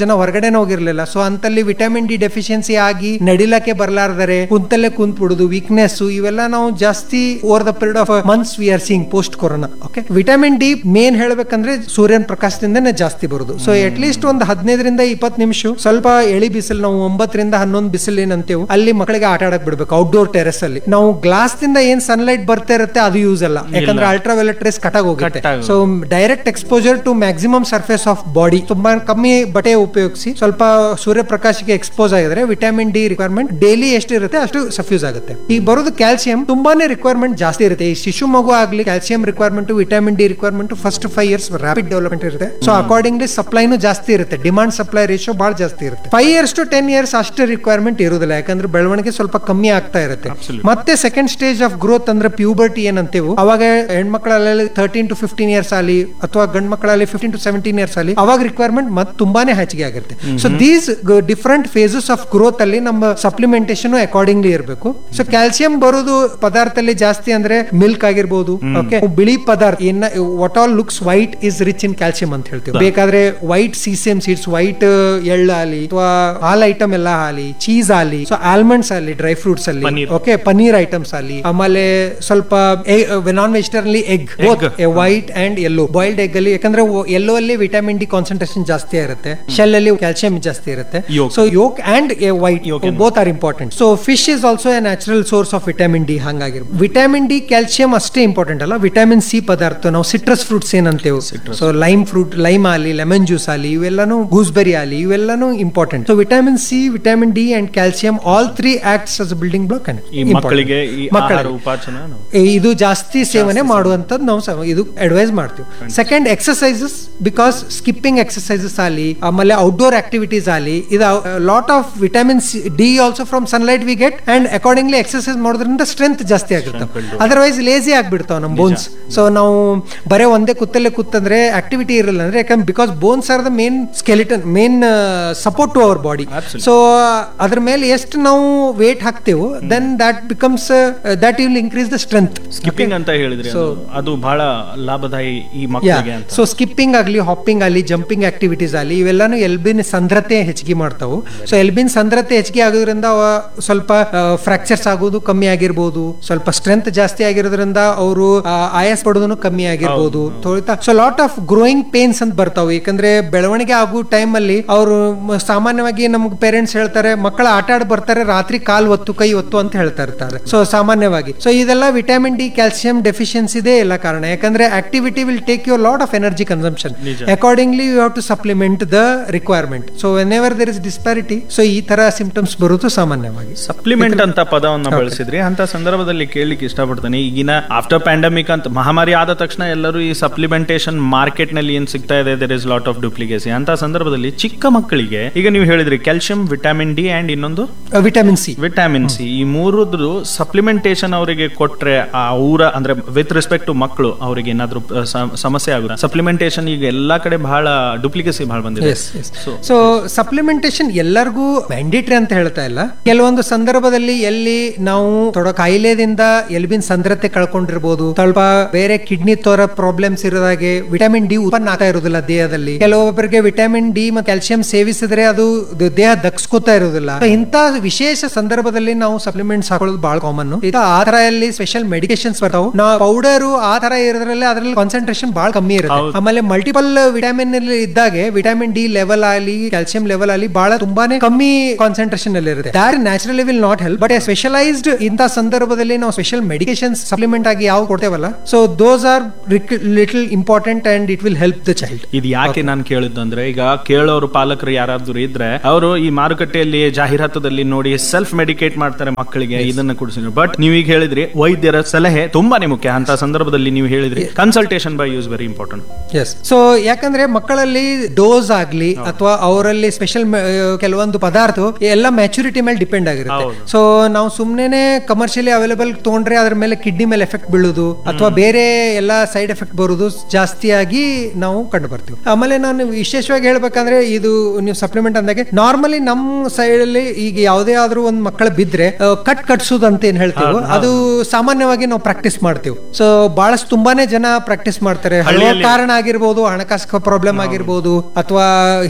ಒಳಗಡೆನೆ ಹೋಗಿರ್ಲಿಲ್ಲ ಸೊ ಅಂತಲ್ಲಿ ವಿಟಮಿನ್ ಡಿ ಡೆಫಿಷಿಯನ್ಸಿ ಆಗಿ ನಡಿಲಕ್ಕೆ ಬರ್ಲಾರ್ದರೆ ಕುಂತಲ್ಲೇ ಕುಂತ್ ಬಿಡುದು ವೀಕ್ನೆಸ್ ಇವೆಲ್ಲ ನಾವು ಜಾಸ್ತಿ over the period of months we are seeing post corona okay vitamin D main ಹೇಳ್ಬೇಕಂದ್ರೆ ಸೂರ್ಯನ ಪ್ರಕಾಶದಿಂದನೇ ಜಾಸ್ತಿ ಬರುದು ಸೊ ಅಟ್ ಲೀಸ್ಟ್ ಒಂದು ಹದಿನೈದರಿಂದ ಇಪ್ಪತ್ತು ನಿಮಿಷ ಸ್ವಲ್ಪ ಎಳಿ ಬಿಸಿಲು ನಾವು ಒಂಬತ್ತರಿಂದ ಹನ್ನೊಂದು ಬಿಸಿಲು ಏನಂತೇವು ಅಲ್ಲಿ ಮಕ್ಕಳಿಗೆ ಆಟ ಆಡಕ್ ಬಿಡ್ಬೇಕು ಔಟ್ಡೋರ್ ಟೆರೆಸ್ ಅಲ್ಲಿ ನಾವು ಗ್ಲಾಸ್ ದಿಂದ ಏನ್ ಸನ್ಲೈಟ್ ಬರ್ತಾ ಇರುತ್ತೆ ಅದು ಯೂಸ್ ಅಲ್ಲ ಯಾಕಂದ್ರೆ ಅಲ್ಟ್ರಾವೈಲೆಟ್ ರೇಸ್ ಕಟಾಗ್ ಹೋಗುತ್ತೆ Cut ಆಗೋಗುತ್ತೆ. So direct exposure to maximum surface of body ತುಂಬಾ ಕಮ್ಮಿ ಬಟ್ಟೆ ಉಪಯೋಗಿಸಿ ಸ್ವಲ್ಪ ಸೂರ್ಯಪ್ರಕಾಶಕ್ಕೆ ಎಕ್ಸ್ಪೋಸ್ ಆಗಿದ್ರೆ ವಿಟಮಿನ್ ಡಿ ರಿಕ್ವೈರ್ಮೆಂಟ್ ಡೈಲಿ ಎಷ್ಟು ಇರುತ್ತೆ ಅಷ್ಟು ಸಫ್ಯೂಸ್ ಆಗುತ್ತೆ ಈಗ ಬರೋದು ಕ್ಯಾಲ್ಸಿಯಂ ತುಂಬಾನೇ ರಿಕ್ವೈರ್ಮೆಂಟ್ ಜಾಸ್ತಿ ಇರುತ್ತೆ ಈ ಶಿಶು ಮಗು ಆಗ್ಲಿ calcium requirement vitamin D requirement first five years rapid development ಇರುತ್ತೆ ಸೊ ಅಕಾರ್ಡಿಂಗ್ಲಿ ಸಪ್ಲೈನು ಜಾಸ್ತಿ ಇರುತ್ತೆ ಡಿಮಾಂಡ್ ಸಪ್ಲೈ ರೇಷಿಯೋ ಬಹಳ ಜಾಸ್ತಿ ಇರುತ್ತೆ five years to ten years ಅಷ್ಟು ರಿಕ್ವೈರ್ಮೆಂಟ್ ಇರುವುದಿಲ್ಲ ಯಾಕಂದ್ರೆ ಬೆಳವಣಿಗೆ ಸ್ವಲ್ಪ ಕಮ್ಮಿ ಆಗ್ತಾ ಇರುತ್ತೆ ಮತ್ತೆ ಸೆಕೆಂಡ್ ಸ್ಟೇಜ್ ಆಫ್ ಗ್ರೋತ್ ಅಂದ್ರೆ ಪ್ಯೂಬರ್ಟಿ ಏನಂತೇವು ಅವಾಗ ಹೆಣ್ಮಕ್ಳಲ್ಲಿ ತರ್ಟೀನ್ ಟು ಫಿಫ್ಟೀನ್ ಇಯರ್ಸ್ ಆಗಲಿ ಅಥವಾ ಗಂಡ್ ಮಕ್ಕಳಲ್ಲಿ ಫಿಫ್ಟೀನ್ ಟು ಸೆವೆಂಟೀನ್ ಇಯರ್ಸ್ ಆಗಲಿ ಅವಾಗ ರಿಕ್ವೈರ್ಮೆಂಟ್ ಮತ್ತೆ ತುಂಬಾನೇ ಹೆಚ್ಚಿಗೆ ಆಗಿರುತ್ತೆ so these different phases of growth ಅಲ್ಲಿ ನಮ್ಮ ಸಪ್ಲಿಮೆಂಟೇಶನ್ ಅಕಾರ್ಡಿಂಗ್ಲಿ ಇರಬೇಕು ಸೊ ಕ್ಯಾಲ್ಸಿಯಂ ಬರೋದು ಪದಾರ್ಥದಲ್ಲಿ ಜಾಸ್ತಿ ಅಂದ್ರೆ ಮಿಲ್ಕ್ ಆಗಿರ್ಬೋದು ಓಕೆ ಬಿಳಿ ಪದಾರ್ಥ ಏನ what all looks white is rich in calcium ಅಂತ ಹೇಳ್ತೀವಿ ಬೇಕಾದ್ರೆ ವೈಟ್ ಸಿಸಿಎಂ ಸೀಡ್ಸ್ ವೈಟ್ ಎಳ್ಳು ಆಲಿ ಅಥವಾ ಹಾಲ್ ಐಟಮ್ ಎಲ್ಲ ಆಲಿ ಚೀಸ್ ಆಲಿ ಸೊ ಆಲ್ಮಂಡ್ಸ್ ಅಲ್ಲಿ ಡ್ರೈ ಫ್ರೂಟ್ಸ್ ಅಲ್ಲಿ ಪನ್ನೀರ್. ಓಕೆ ಪನ್ನೀರ್ ಐಟಮ್ಸ್ ಅಲ್ಲಿ ಆಮೇಲೆ ಸ್ವಲ್ಪ ನಾನ್ ವೆಜಿಟೇರಿಯನ್ ಅಲ್ಲಿ egg white and yellow boiled egg ಅಲ್ಲಿ ಯಾಕಂದ್ರೆ ಎಲ್ಲೋ ಅಲ್ಲಿ ವಿಟಮಿನ್ ಡಿ ಕಾನ್ಸಂಟ್ರೇಷನ್ ಜಾಸ್ತಿ ಇರುತ್ತೆ ಶೆಲ್ ಅಲ್ಲಿ ಕ್ಯಾಲ್ಸಿಯಂ ಜಾಸ್ತಿ ಇರುತ್ತೆ Yolk. So yolk and white Yolk and both are important so fish is also a natural source of vitamin D ಹಂಗಾಗಿರ್ vitamin D calcium ಅಷ್ಟೇ ಇಂಪಾರ್ಟೆಂಟ್ ಅಲ್ಲ ವಿಟಮಿನ್ ಸಿ ಪದಾರ್ಥ ನಾವು ಸಿಟ್ರಸ್ ಫ್ರೂಟ್ಸ್ ಏನಂತೇವೆ ಸೊ ಲೈಮ್ ಫ್ರೂಟ್ ಲೈಮ್ ಆಲಿ lemon juice ಆಲಿ ಇವೆಲ್ಲಾನು gooseberry ಆಲಿ ಇವೆಲ್ಲಾನು important so vitamin C vitamin D and calcium all three acts as building block ಈ ಮಕ್ಕಳಿಗೆ ಈ ಆಹಾರ ಉಪಾಚನ ನಾವು ಇದು ಜಾಸ್ತಿ ಸೇವನೆ ಮಾಡುವಂತದ್ದು ನಾವು ಸ- ಇದು ಅಡ್ವೈಸ್ ಮಾಡ್ತೀವಿ second exercises because skipping exercises ಆಗಲಿ ಆಮೇಲೆ ಔಟ್ಡೋರ್ ಆಕ್ಟಿವಿಟೀಸ್ ಆಗಲಿ ಇದು lot of vitamin D also from sunlight we get and accordingly exercise ಮಾಡೋದ್ರಿಂದ ಸ್ಟ್ರೆಂತ್ ಜಾಸ್ತಿ ಆಗುತ್ತೆ ಅದರ್ವೈಸ್ ಲೇಸಿ ಆಗ್ಬಿಡ್ತಾವ ನಮ್ಮ ಬೋನ್ಸ್ ಸೊ ನಾವು ಬರೇ ಒಂದೇ ಕುತ್ತಲ್ಲೇ ಕೂತಂದ್ರೆ ಆಕ್ಟಿವಿಟಿ ಇರಲ್ಲ ಅಂದ್ರೆ ಯಾಕಂದ್ರೆ because bones are the main skeleton main support to our body Absolutely. So ಅದ್ರ ಮೇಲೆ ಎಷ್ಟು ನಾವು ವೇಟ್ ಹಾಕ್ತೇವೋ then that becomes that will increase the strength skipping ಅಂತ ಹೇಳಿದ್ರಿ ಅದು. ಅದು ಬಹಳ ಲಾಭದಾಯಿ ಈ ಮಕ್ಕಳಿಗೆ ಅಂತ ಸೊ ಸ್ಕಿಪ್ಪಿಂಗ್ ಆಗಲಿ ಹಾಪಿಂಗ್ ಆಗಲಿ ಜಂಪಿಂಗ್ ಆಕ್ಟಿವಿಟೀಸ್ ಆಗಲಿ ಇವೆಲ್ಲಾನು ಎಲ್ಬಿನ್ ಸಂದ್ರತೆ ಹೆಚ್ಚಿಗೆ ಮಾಡ್ತಾವು ಸೊ ಎಲ್ಬಿನ್ ಸಂದ್ರತೆ ಹೆಚ್ಚಿಗೆ ಆಗೋದ್ರಿಂದ ಅವ ಸ್ವಲ್ಪ ಫ್ರಾಕ್ಚರ್ಸ್ ಆಗೋದು ಕಮ್ಮಿ ಆಗಿರ್ಬೋದು ಸ್ವಲ್ಪ ಸ್ಟ್ರೆಂತ್ ಜಾಸ್ತಿ ಆಗಿರೋದ್ರಿಂದ ಅವರು ಆಯಾಸ ಪಡೋದನ್ನು ಕಮ್ಮಿ ಆಗಿರ್ಬೋದು so lot of growing pains ಅಂತ ಬರ್ತಾವೆ ಯಾಕಂದ್ರೆ ಬೆಳವಣಿಗೆ ಆಗೋ ಟೈಮ್ ಅಲ್ಲಿ ಅವರು ಸಾಮಾನ್ಯವಾಗಿ ನಮ್ಗೆ ಪೇರೆಂಟ್ಸ್ ಹೇಳ್ತಾರೆ ಮಕ್ಕಳ ಆಟ ಆಡ್ ಬರ್ತಾರೆ ರಾತ್ರಿ ಕಾಲ್ ಒತ್ತು ಕೈ ಒತ್ತು ಅಂತ ಹೇಳ್ತಾ ಇರ್ತಾರೆ ಸೊ ಸಾಮಾನ್ಯವಾಗಿ ಸೊ ಇದೆಲ್ಲ ವಿಟಮಿನ್ ಡಿ ಕ್ಯಾಲ್ಸಿಯಂ ಡೆಫಿಷಿಯನ್ಸಿ ಇದೆ ಎಲ್ಲ ಕಾರಣ ಯಾಕಂದ್ರೆ activity will take your lot of energy consumption ನಿಜ. Accordingly you have to supplement the requirement so whenever there is disparity so ಈ ತರ ಸಿಂಪ್ಟಮ್ಸ್ ಬರುವುದು ಸಾಮಾನ್ಯವಾಗಿ ಸಪ್ಲಿಮೆಂಟ್ ಅಂತ ಪದವನ್ನ ಬಳಸಿದ್ರಿ ಅಂತ ಸಂದರ್ಭದಲ್ಲಿ ಕೇಳಲಿಕ್ಕೆ ಇಷ್ಟಪಡ್ತೇನೆ ಈಗಿನ ಆಫ್ಟರ್ ಪ್ಯಾಂಡಮಿಕ್ ಅಂತ ಮಹಾಮಾರಿ ಆದ ತಕ್ಷಣ ಎಲ್ಲರೂ ಈ ಸಪ್ಲಿಮೆಂಟೇಶನ್ ಮಾರ್ಕೆಟ್ ನಲ್ಲಿ ಏನ್ ಸಿಗ್ತಾ ಇದೆ there is lot of duplicacy ಅಂತ ಸಂದರ್ಭದಲ್ಲಿ ಚಿಕ್ಕ ಮಕ್ಕಳಿಗೆ ಈಗ ನೀವು ಹೇಳಿದ್ರಿ ಕ್ಯಾಲ್ಸಿಯಂ ವಿಟಮಿನ್ ಡಿ ಅಂಡ್ ಇನ್ನೊಂದು ವಿಟಮಿನ್ ಸಿ ವಿಟಮಿನ್ ಸಿ ಈ ಮೂರದ್ದು ಸಪ್ಲಿಮೆಂಟೇಶನ್ ಅವರಿಗೆ ಕೊಟ್ರೆ ಆ ಊರ ಅಂದ್ರೆ ವಿತ್ ರೆಸ್ಪೆಕ್ಟ್ ಟು ಮಕ್ಕಳು ಅವರಿಗೆ ಏನಾದ್ರು ಅಹ್, ಸ- ಸಮಸ್ಯೆ ಆಗುತ್ತೆ ಸಪ್ಲಿಮೆಂಟೇಶನ್ ಈಗ ಎಲ್ಲಾ ಕಡೆ ಬಹಳ ಡುಪ್ಲಿಕೇಸಿ ಬಹಳ ಬಂದಿದೆ So- ಸೊ ಸಪ್ಲಿಮೆಂಟೇಶನ್ ಎಲ್ಲರಿಗೂ ಮ್ಯಾಂಡೇಟ್ರಿ ಅಂತ ಹೇಳ್ತಾ ಇಲ್ಲ ಕೆಲವೊಂದು ಸಂದರ್ಭದಲ್ಲಿ ಎಲ್ಲಿ ನಾವು ತೊಡ ಕಾಯಿಲೆದಿಂದ ಎಲ್ಬಿನ್ ಸಂದ್ರತೆ ಕಳ್ಕೊಂಡಿರ್ಬೋದು ಸ್ವಲ್ಪ ಬೇರೆ ಕಿಡ್ನಿ ತೋರ ಪ್ರಾಬ್ಲಮ್ಸ್ ಇರೋದಾಗೆ ವಿಟಮಿನ್ ಡಿ ಉತ್ಪನ್ನ ಆಗ್ತಾ ಇರೋದಿಲ್ಲ ದೇಹದಲ್ಲಿ ಕೆಲವೊಬ್ಬರಿಗೆ ವಿಟಮಿನ್ ಡಿ ಮತ್ತು ಕ್ಯಾಲ್ಸಿಯಂ ಸೇವಿಸಿದ್ರೆ ಅದು ದ- ದೇಹ ದಕ್ಸ್ಕೋತಾ ಇರೋದಿಲ್ಲ So, ಇಂಥ ವಿಶೇಷ ಸಂದರ್ಭದಲ್ಲಿ ನಾವು ಸಪ್ಲಿಮೆಂಟ್ಸ್ ಹಾಕೊಳ್ಳೋದು ಬಹಳ ಕಾಮನ್ ಇದು ಆ ತರ ಅಲ್ಲಿ ಸ್ಪೆಷಲ್ ಮೆಡಿಕೇಶನ್ಸ್ ಬರ್ತಾವ ನಾವು ಪೌಡರ್ ಆ ತರ ಇರೋದ್ರಲ್ಲಿ ಅದ್ರಲ್ಲಿ ಕಾನ್ಸಂಟ್ರೇಷನ್ ಬಹಳ ಕಮ್ಮಿ ಇರುತ್ತೆ ಹೌದು. ಆಮೇಲೆ ಮಲ್ಟಿಪಲ್ ವಿಟಮಿನ್ ಇದ್ದಾಗೆ ವಿಟಮಿನ್ ಡಿ ಲೆವೆಲ್ ಆಗಲಿ ಕ್ಯಾಲ್ಸಿಯಂ ಲೆವೆಲ್ ಆಗಲಿ ಬಹಳ ತುಂಬಾನೇ ಕಮ್ಮಿ ಕಾನ್ಸಂಟ್ರೇಷನ್ ಅಲ್ಲಿ ಇರುತ್ತೆ that naturally will not help but specialized ಇಂಥ ಸಂದರ್ಭದಲ್ಲಿ ನಾವು ಸ್ಪೆಷಲ್ ಮೆಡಿಕೇಶನ್ ಸಪ್ಲಿಮೆಂಟ್ ಆಗಿ ಯಾವ ಕೊಡ್ತೇವಲ್ಲ so those are little important and it will help the child ಇದು ಯಾಕೆ ನಾನು ಕೇಳಿದ್ದಂದ್ರೆ ಈಗ ಕೇಳೋರು ಪಾಲಕರು ಯಾರಾದ್ರೂ ಇದ್ರೆ ಅವರು ಈ ಮಾರುಕಟ್ಟೆಯಲ್ಲಿ ಜಾಹೀರಾತದಲ್ಲಿ ನೋಡಿ ಸೆಲ್ಫ್ ಮೆಡಿಕೇಟ್ ಮಾಡ್ತಾರೆ ಮಕ್ಕಳಿಗೆ ಇದನ್ನ ಕುಡಿಸಿದ್ರು ಬಟ್ ನೀವು ಈಗ ಹೇಳಿದ್ರಿ ವೈದ್ಯರ ಸಲಹೆ ತುಂಬಾನೇ ಮುಖ್ಯ ಅಂತ ಸಂದರ್ಭದಲ್ಲಿ ನೀವು ಹೇಳಿದ್ರಿ consultation by us very important yes so ಯಾಕಂದ್ರೆ ಮಕ್ಕಳಲ್ಲಿ ಡೋಸ್ ಆಗ್ಲಿ ಅಥವಾ ಅವರಲ್ಲಿ ಸ್ಪೆಷಲ್ ಕೆಲವೊಂದು ಪದಾರ್ಥ ಎಲ್ಲ ಮ್ಯಾಚುರಿಟಿ ಮೇಲೆ ಡಿಪೆಂಡ್ ಆಗಿರುತ್ತೆ ಹೌದು. ಸೊ ನಾವು ಸುಮ್ಮನೆ ಕಮರ್ಷಿಯಲಿ ಅವೈಲೇಬಲ್ ತಗೊಂಡ್ರೆ ಅದ್ರ ಮೇಲೆ ಕಿಡ್ನಿ ಮೇಲೆ ಎಫೆಕ್ಟ್ ಬೀಳುದು ಅಥವಾ ಬೇರೆ ಎಲ್ಲ ಸೈಡ್ ಎಫೆಕ್ಟ್ ಬರುದು ಜಾಸ್ತಿಯಾಗಿ ನಾವು ಕಂಡು ಬರ್ತೀವಿ ಆಮೇಲೆ ನಾನು ವಿಶೇಷವಾಗಿ ಹೇಳ್ಬೇಕಂದ್ರೆ ಇದು ನೀವು ಸಪ್ಲಿಮೆಂಟ್ ಅಂದಾಗೆ ನಾರ್ಮಲಿ ನಮ್ಮ ಸೈಡ್ ಅಲ್ಲಿ ಈಗ ಯಾವುದೇ ಆದ್ರೂ ಒಂದ್ ಮಕ್ಕಳು ಬಿದ್ರೆ ಆ, ಕಟ್ ಕಟ್ಸೋದು ಅಂತ ಏನ್ ಹೇಳ್ತೀವಿ ಅದು ಸಾಮಾನ್ಯವಾಗಿ ನಾವು ಪ್ರಾಕ್ಟೀಸ್ ಮಾಡ್ತೀವಿ ಸೊ ಬಹಳಷ್ಟು ತುಂಬಾನೇ ಜನ ಪ್ರಾಕ್ಟೀಸ್ ಮಾಡ್ತಾರೆ ಹಲವಾರು ಹಳ್ಳಿಯಲ್ಲಿ- ಕಾರಣ ಆಗಿರ್ಬೋದು ಹಣಕಾಸು ಪ್ರಾಬ್ಲಮ್ ಆಗಿರ್ಬೋದು ಅಥವಾ ಹಿರಿಯರು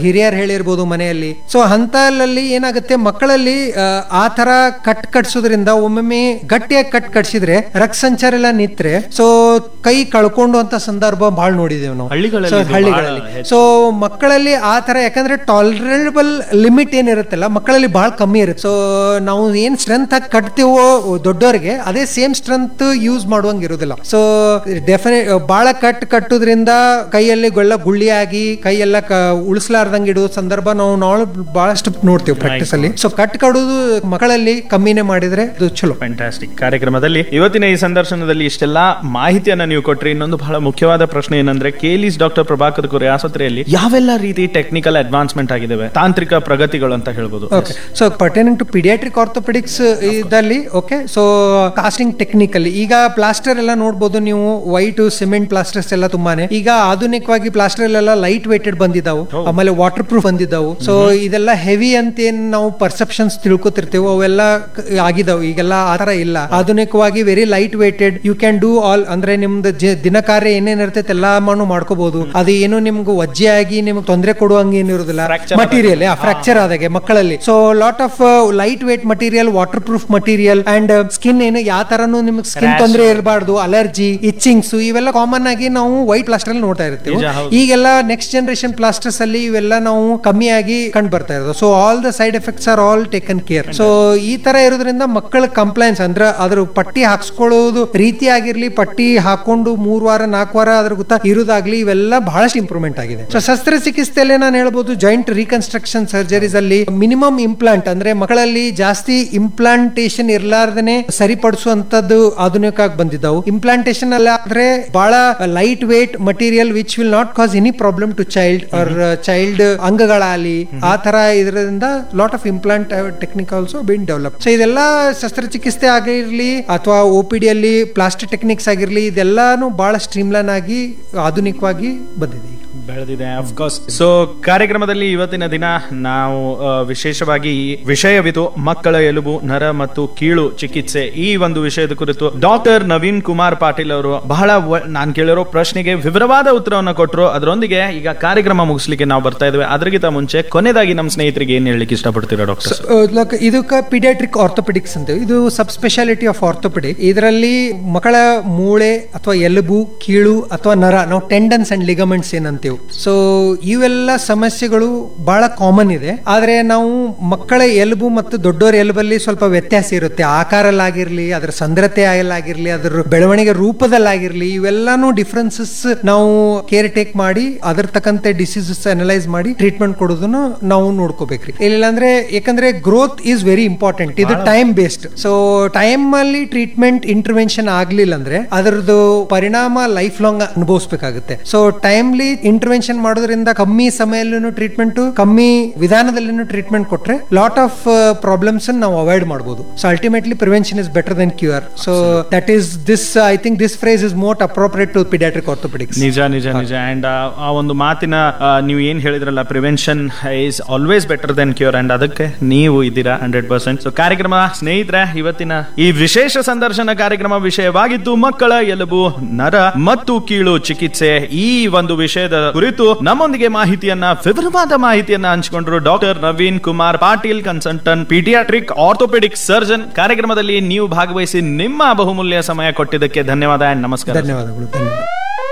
ಹೇಳಿರ್ಬೋದು ಮನೆಯಲ್ಲಿ ಸೊ ಅಂತಲ್ಲಿ ಏನಾಗುತ್ತೆ ಮಕ್ಕಳಲ್ಲಿ ಆ, ಆ ತರ ಕಟ್ ಕಟ್ಸೋದ್ರಿಂದ ಒಮ್ಮೊಮ್ಮೆ ಗಟ್ಟಿಯಾಗಿ ಕಟ್ ಕಟ್ಸಿದ್ರೆ ರಕ್ತ ಸಂಚಾರ ಎಲ್ಲ ನಿತ್ರೆ ಸೊ ಕೈ ಕಳ್ಕೊಂಡು ಅಂತ ಸಂದರ್ಭ ಬಹಳ ನೋಡಿದೇವೆ ನಾವು ಹಳ್ಳಿಗಳಲ್ಲಿ So, ಇದು ಬಹಳ ಹಳ್ಳಿಗಳಲ್ಲಿ ಹೆಚ್ಚು. ಸೊ ಮಕ್ಕಳಲ್ಲಿ ಆ ತರ ಯಾಕಂದ್ರೆ ಟಾಲರೇಬಲ್ ಲಿಮಿಟ್ ಏನಿರುತ್ತಲ್ಲ ಮಕ್ಕಳಲ್ಲಿ ಬಹಳ ಕಮ್ಮಿ ಇರುತ್ತೆ ಸೊ ನಾವು ಏನ್ ಸ್ಟ್ರೆಂತ್ ಆಗಿ ಕಟ್ತೀವೋ ದೊಡ್ಡವರಿಗೆ ಅದೇ ಸೇಮ್ ಸ್ಟ್ರೆಂತ್ ಯೂಸ್ ಮಾಡುವಂಗ ಇರೋದಿಲ್ಲ ಸೊ ಡೆಫಿನೆಟ್ ಬಹಳ ಕಟ್ ಕಟ್ಟೋದ್ರಿಂದ ಕೈಯಲ್ಲಿ ಗೊಳ್ಳ ಗುಳ್ಳಿಯಾಗಿ ಕೈಯೆಲ್ಲ ಕ ಉಳಿಸ್ಲಾರ್ದಂಗೆ ಇಡೋ ಸಂದರ್ಭ ನಾವು ನಾವು ಬಹಳಷ್ಟು ನೋಡ್ತೀವಿ ಪ್ರಾಕ್ಟೀಸ್ ಅಲ್ಲಿ ಸೊ ಕಟ್ ಕಡೋದು ಮಕ್ಕಳಲ್ಲಿ ಕಮ್ಮಿನೇ ಮಾಡಿದ್ರೆ ಅದು ಚಲೋ ಫ್ಯಾಂಟಾಸ್ಟಿಕ್ ಕಾರ್ಯಕ್ರಮದಲ್ಲಿ ಇವತ್ತಿನ ಈ ಸಂದರ್ಶನದಲ್ಲಿ ಇಷ್ಟೆಲ್ಲ ಮಾಹಿತಿಯನ್ನ ನೀವು ಕೊಟ್ರಿ ಇನ್ನೊಂದು ಬಹಳ ಮುಖ್ಯವಾದ ಪ್ರಶ್ನೆ ಏನಂದ್ರೆ ಕೇಲಿಸ್ ಡಾಕ್ಟರ್ ಪ್ರಭಾಕರ್ ಕುರಿ ಆಸ್ಪತ್ರೆಯಲ್ಲಿ ಯಾವೆಲ್ಲ ರೀತಿ ಟೆಕ್ನಿಕಲ್ ಅಡ್ವಾನ್ಸ್ಮೆಂಟ್ ಆಗಿದಾವೆ ತಾಂತ್ರಿಕ ಪ್ರಗತಿಗಳು ಅಂತ ಹೇಳ್ಬೋದು okay so pertaining to paediatric orthopaedics ಇದಲ್ಲಿ ಓಕೆ ಸೊ ಕಾಸ್ಟಿಂಗ್ ಟೆಕ್ನಿಕಲ್ ಈಗ ಪ್ಲಾಸ್ಟರ್ ಎಲ್ಲ ನೋಡ್ಬೋದು ನೀವು ವೈಟ್ ಸಿಮೆಂಟ್ ಪ್ಲಾಸ್ಟರ್ಸ್ ಎಲ್ಲ ತುಂಬಾನೇ ಈಗ ಆಧುನಿಕವಾಗಿ ಪ್ಲಾಸ್ಟರ್ ಎಲ್ಲ ಲೈಟ್ ವೇಟೆಡ್ ಬಂದಿದ್ದಾವು ಆಮೇಲೆ ವಾಟರ್ ಪ್ರೂಫ್ ಬಂದಿದ್ದಾವು ಸೊ ಇದೆಲ್ಲ ಹೆವಿ ಅಂತ ಏನ್ ನಾವು ಪರ್ಸೆಪ್ಷನ್ಸ್ ತಿಳ್ಕೊತಿರ್ತೇವೆ ಅವೆಲ್ಲ ಕ- ಆಗಿದಾವು ಈಗೆಲ್ಲ ಆ ತರ ಇಲ್ಲ ಆಧುನಿಕವಾಗಿ very light weighted you can do all ಅಂದ್ರೆ ನಿಮ್ದು ಜ- ದಿನ ಕಾರ್ಯ ಏನೇನ್ ಇರ್ತೈತೆ ಎಲ್ಲಾನು ಮಾಡ್ಕೋಬಹುದು ಅದು ಏನು ನಿಮ್ಗೆ ವಜ್ಜೆ ಆಗಿ ನಿಮ್ಗೆ ತೊಂದರೆ ಕೊಡುವಂಗ ಏನಿರೋದಿಲ್ಲ Fracture ಮಟೀರಿಯಲ್ ಫ್ರಾಕ್ಚರ್ ಆದಾಗೆ ಮಕ್ಕಳಲ್ಲಿ so lot of light weight material waterproof material and skin ಏನು ಯಾವ ತರನು ನಿಮ್ಗೆ ಸ್ಕಿನ್ Rash. ತೊಂದರೆ ಇರಬಾರ್ದು ಅಲರ್ಜಿ ಇಚ್ಚಿಂಗ್ಸ್ ಇವೆಲ್ಲ ಕಾಮನ್ ಆಗಿ ನಾವು ವೈಟ್ ಪ್ಲಾಸ್ಟರ್ ಅಲ್ಲಿ ನೋಡ್ತಾ ಇರ್ತೀವಿ ನಿಜ, ಹೌದು. ಈಗೆಲ್ಲ ನೆಕ್ಸ್ಟ್ ಜನರೇಷನ್ ಪ್ಲಾಸ್ಟರ್ಸ್ ಅಲ್ಲಿ ಇವೆಲ್ಲ ನಾವು ಕಮ್ಮಿಯಾಗಿ ಕಂಡು ಬರ್ತಾ ಇರೋದು so all the side effects are all taken care so ಈ ತರ ಇರೋದ್ರಿಂದ ಮಕ್ಕಳ ಕಂಪ್ಲೈನ್ಸ್ ಅಂದ್ರೆ ಅದ್ರ ಪಟ್ಟಿ ಹಾಕ್ಸ್ಕೊಳ್ಳೋದು ರೀತಿ ಆಗಿರ್ಲಿ ಪಟ್ಟಿ ಹಾಕೊಂಡು ಮೂರ್ ವಾರ ನಾಲ್ಕು ವಾರ ಅದ್ರ ಗೊತ್ತಾ ಇರೋದಾಗ್ಲಿ ಇವೆಲ್ಲ ಬಹಳಷ್ಟು ಇಂಪ್ರೂವ್ಮೆಂಟ್ ಆಗಿದೆ ಸೊ ಶಸ್ತ್ರಚಿಕಿತ್ಸೆಯಲ್ಲಿ ನಾನು ಹೇಳ್ಬೋದು ಜಾಯಿಂಟ್ ರೀಕನ್ಸ್ಟ್ರಕ್ಷನ್ ಸರ್ಜರೀಸ್ ಅಲ್ಲಿ ಮಿನಿಮಮ್ ಇಂಪ್ಲಾಂಟ್ ಅಂದ್ರೆ ಮಕ್ಕಳಲ್ಲಿ ಜಾಸ್ತಿ ಇಂಪ್ಲಾಂಟೇಶನ್ ಇರ್ಲಾರ್ದೇನೆ ಸರಿಪಡಿಸುವಂತದ್ದು ಆಧುನಿಕ ಆಗಿ ಬಂದಿದ್ದಾವು ಇಂಪ್ಲಾಂಟೇಶನ್ ಅಲ್ಲಿ ಆದ್ರೆ ಬಹಳ light weight material which will not cause any problem to child or child ಅಂಗಗಳಾಗಲಿ ಆ ತರ ಇದರಿಂದ lot of implant technique also been develop so ಇದೆಲ್ಲ ಶಸ್ತ್ರಚಿಕಿತ್ಸೆ ಆಗಿರ್ಲಿ ಅಥವಾ ಒ ಪಿ ಡಿ ಅಲ್ಲಿ ಪ್ಲಾಸ್ಟಿಕ್ ಟೆಕ್ನಿಕ್ಸ್ ಆಗಿರ್ಲಿ ಇದೆಲ್ಲಾನು ಬಹಳ ಸ್ಟ್ರೀಮ್ಲೈನ್ ಆಗಿ ಆಧುನಿಕವಾಗಿ ಬಂದಿದೆ ಈಗ ಬೆಳೆದಿದೆ ಅಫ್ಕೋರ್ಸ್ ಸೊ ಕಾರ್ಯಕ್ರಮದಲ್ಲಿ ಇವತ್ತಿನ ದಿನ ನಾವು ಆ, ವಿಶೇಷವಾಗಿ ಈ ವಿಷಯವಿದು ಮಕ್ಕಳ ಎಲುಬು ನರ ಮತ್ತು ಕೀಳು ಚಿಕಿತ್ಸೆ ಈ ಒಂದು ವಿಷಯದ ಕುರಿತು ಡಾಕ್ಟರ್ ನವೀನ್ ಕುಮಾರ್ ಪಾಟೀಲ್ ಅವರು ಬಹಳ ನಾನು ಕೇಳಿರೋ ಪ್ರಶ್ನೆಗೆ ವಿವರವಾದ ಉತ್ತರವನ್ನು ಕೊಟ್ಟರು ಅದರೊಂದಿಗೆ ಈಗ ಕಾರ್ಯಕ್ರಮ ಮುಗಿಸ್ಲಿಕ್ಕೆ ನಾವು ಬರ್ತಾ ಇದ್ದೇವೆ ಅದರಿಗಿಂತ ಮುಂಚೆ ಕೊನೆಯದಾಗಿ ನಮ್ಮ ಸ್ನೇಹಿತರಿಗೆ ಏನ್ ಹೇಳಲಿಕ್ಕೆ ಇಷ್ಟಪಡ್ತೀರಾ ಡಾಕ್ಟರ್ ಲೈಕ್ ಇದಕ್ಕೆ ಪಿಡಿಯಾಟ್ರಿಕ್ ಆರ್ಥೋಪೆಡಿಕ್ಸ್ ಅಂತೇವೆ ಇದು ಸಬ್ ಸ್ಪೆಷಾಲಿಟಿ ಆಫ್ ಆರ್ಥೋಪೆಡಿಕ್ ಇದರಲ್ಲಿ ಮಕ್ಕಳ ಮೂಳೆ ಅಥವಾ ಎಲುಬು ಕೀಳು ಅಥವಾ ನರ ನಾವು ಟೆಂಡನ್ಸ್ ಅಂಡ್ ಲಿಗಮೆಂಟ್ಸ್ ಏನಂತೇವೆ ಸೊ ಇವೆಲ್ಲ ಸಮಸ್ಯೆಗಳು ಬಹಳ ಕಾಮನ್ ಇದೆ ಆದ್ರೆ ನಾವು ಮಕ್ಕಳ ಎಲುಬು ಮತ್ತು ದೊಡ್ಡವರ ಎಲುಬಲ್ಲಿ ಸ್ವಲ್ಪ ವ್ಯತ್ಯಾಸ ಇರುತ್ತೆ ಆಕಾರಲ್ಲಾಗಿರ್ಲಿ ಅದರ ಸಂದ್ರತೆಯಲ್ಲಾಗಿರ್ಲಿ ಅದರ ಬೆಳವಣಿಗೆ ರೂಪದಲ್ಲಾಗಿರ್ಲಿ ಇವೆಲ್ಲಾನು ಡಿಫ್ರೆನ್ಸಸ್ ನಾವು ಕೇರ್ ಟೇಕ್ ಮಾಡಿ ಅದ್ರ ತಕ್ಕಂತೆ ಡಿಸೀಸಸ್ ಅನಲೈಸ್ ಮಾಡಿ ಟ್ರೀಟ್ಮೆಂಟ್ ಕೊಡೋದನ್ನ ನಾವು ನೋಡ್ಕೋಬೇಕ್ರಿ ಇಲ್ಲ ಅಂದ್ರೆ ಯಾಕಂದ್ರೆ ಗ್ರೋತ್ ಈಸ್ ವೆರಿ ಇಂಪಾರ್ಟೆಂಟ್ ಇದು ಟೈಮ್ ಬೇಸ್ಡ್ ಸೊ ಟೈಮ್ ಅಲ್ಲಿ ಟ್ರೀಟ್ಮೆಂಟ್ ಇಂಟರ್ವೆನ್ಷನ್ ಆಗ್ಲಿಲ್ಲ ಅಂದ್ರೆ ಅದರದ್ದು ಪರಿಣಾಮ ಲೈಫ್ ಲಾಂಗ್ ಅನುಭವಿಸ್ಬೇಕಾಗುತ್ತೆ ಸೊ ಟೈಮ್ಲಿ ಇಂಟರ್ವೆನ್ಷನ್ ಮಾಡೋದ್ರಿಂದ ಕಮ್ಮಿ ಸಮಯಲ್ಲೂ ಟ್ರೀಟ್ಮೆಂಟ್ ಕಮ್ಮಿ ವಿಧಾನದಲ್ಲಿನೂ ಟ್ರೀಟ್ಮೆಂಟ್ ಕೊಟ್ರೆ ಲಾಟ್ ಆಫ್ ಪ್ರಾಬ್ಲಮ್ಸ್ ನಾವು ಅವಾಯ್ಡ್ ಮಾಡಬಹುದು so ultimately prevention is better than cure so that is this I think this phrase is most appropriate to paediatric orthopaedics ನಿಜ ನಿಜ ನಿಜ ಅಂಡ್ ಆ ಒಂದು ಮಾತಿನ ಆ, ನೀವು ಏನ್ ಹೇಳಿದ್ರಲ್ಲ prevention is always better than cure and ಅದಕ್ಕೆ ನೀವು ಇದ್ದೀರಾ ಹಂಡ್ರೆಡ್ ಪರ್ಸೆಂಟ್ ಸೊ ಕಾರ್ಯಕ್ರಮ ಸ್ನೇಹಿತರೆ ಇವತ್ತಿನ ಈ ವಿಶೇಷ ಸಂದರ್ಶನ ಕಾರ್ಯಕ್ರಮ ವಿಷಯವಾಗಿದ್ದು ಮಕ್ಕಳ ಎಲುಬು ನರ ಮತ್ತು ಕೀಳು ಚಿಕಿತ್ಸೆ ಈ ಒಂದು ವಿಷಯದ ಕುರಿತು ನಮ್ಮೊಂದಿಗೆ ಮಾಹಿತಿಯನ್ನ ವಿವರವಾದ ಮಾಹಿತಿಯನ್ನ ಹಂಚಿಕೊಂಡ್ರು doctor Naveen Kumar Patil consultant paediatric orthopaedic surgeon ಕಾರ್ಯಕ್ರಮದಲ್ಲಿ ನೀವು ಭಾಗವಹಿಸಿ ನಿಮ್ಮ ಬಹುಮೂಲ್ಯ ಸಮಯ ಕೊಟ್ಟಿದ್ದಕ್ಕೆ ಧನ್ಯವಾದ ಅಂಡ್ ನಮಸ್ಕಾರ ಧನ್ಯವಾದಗಳು ಧನ್ಯವಾದ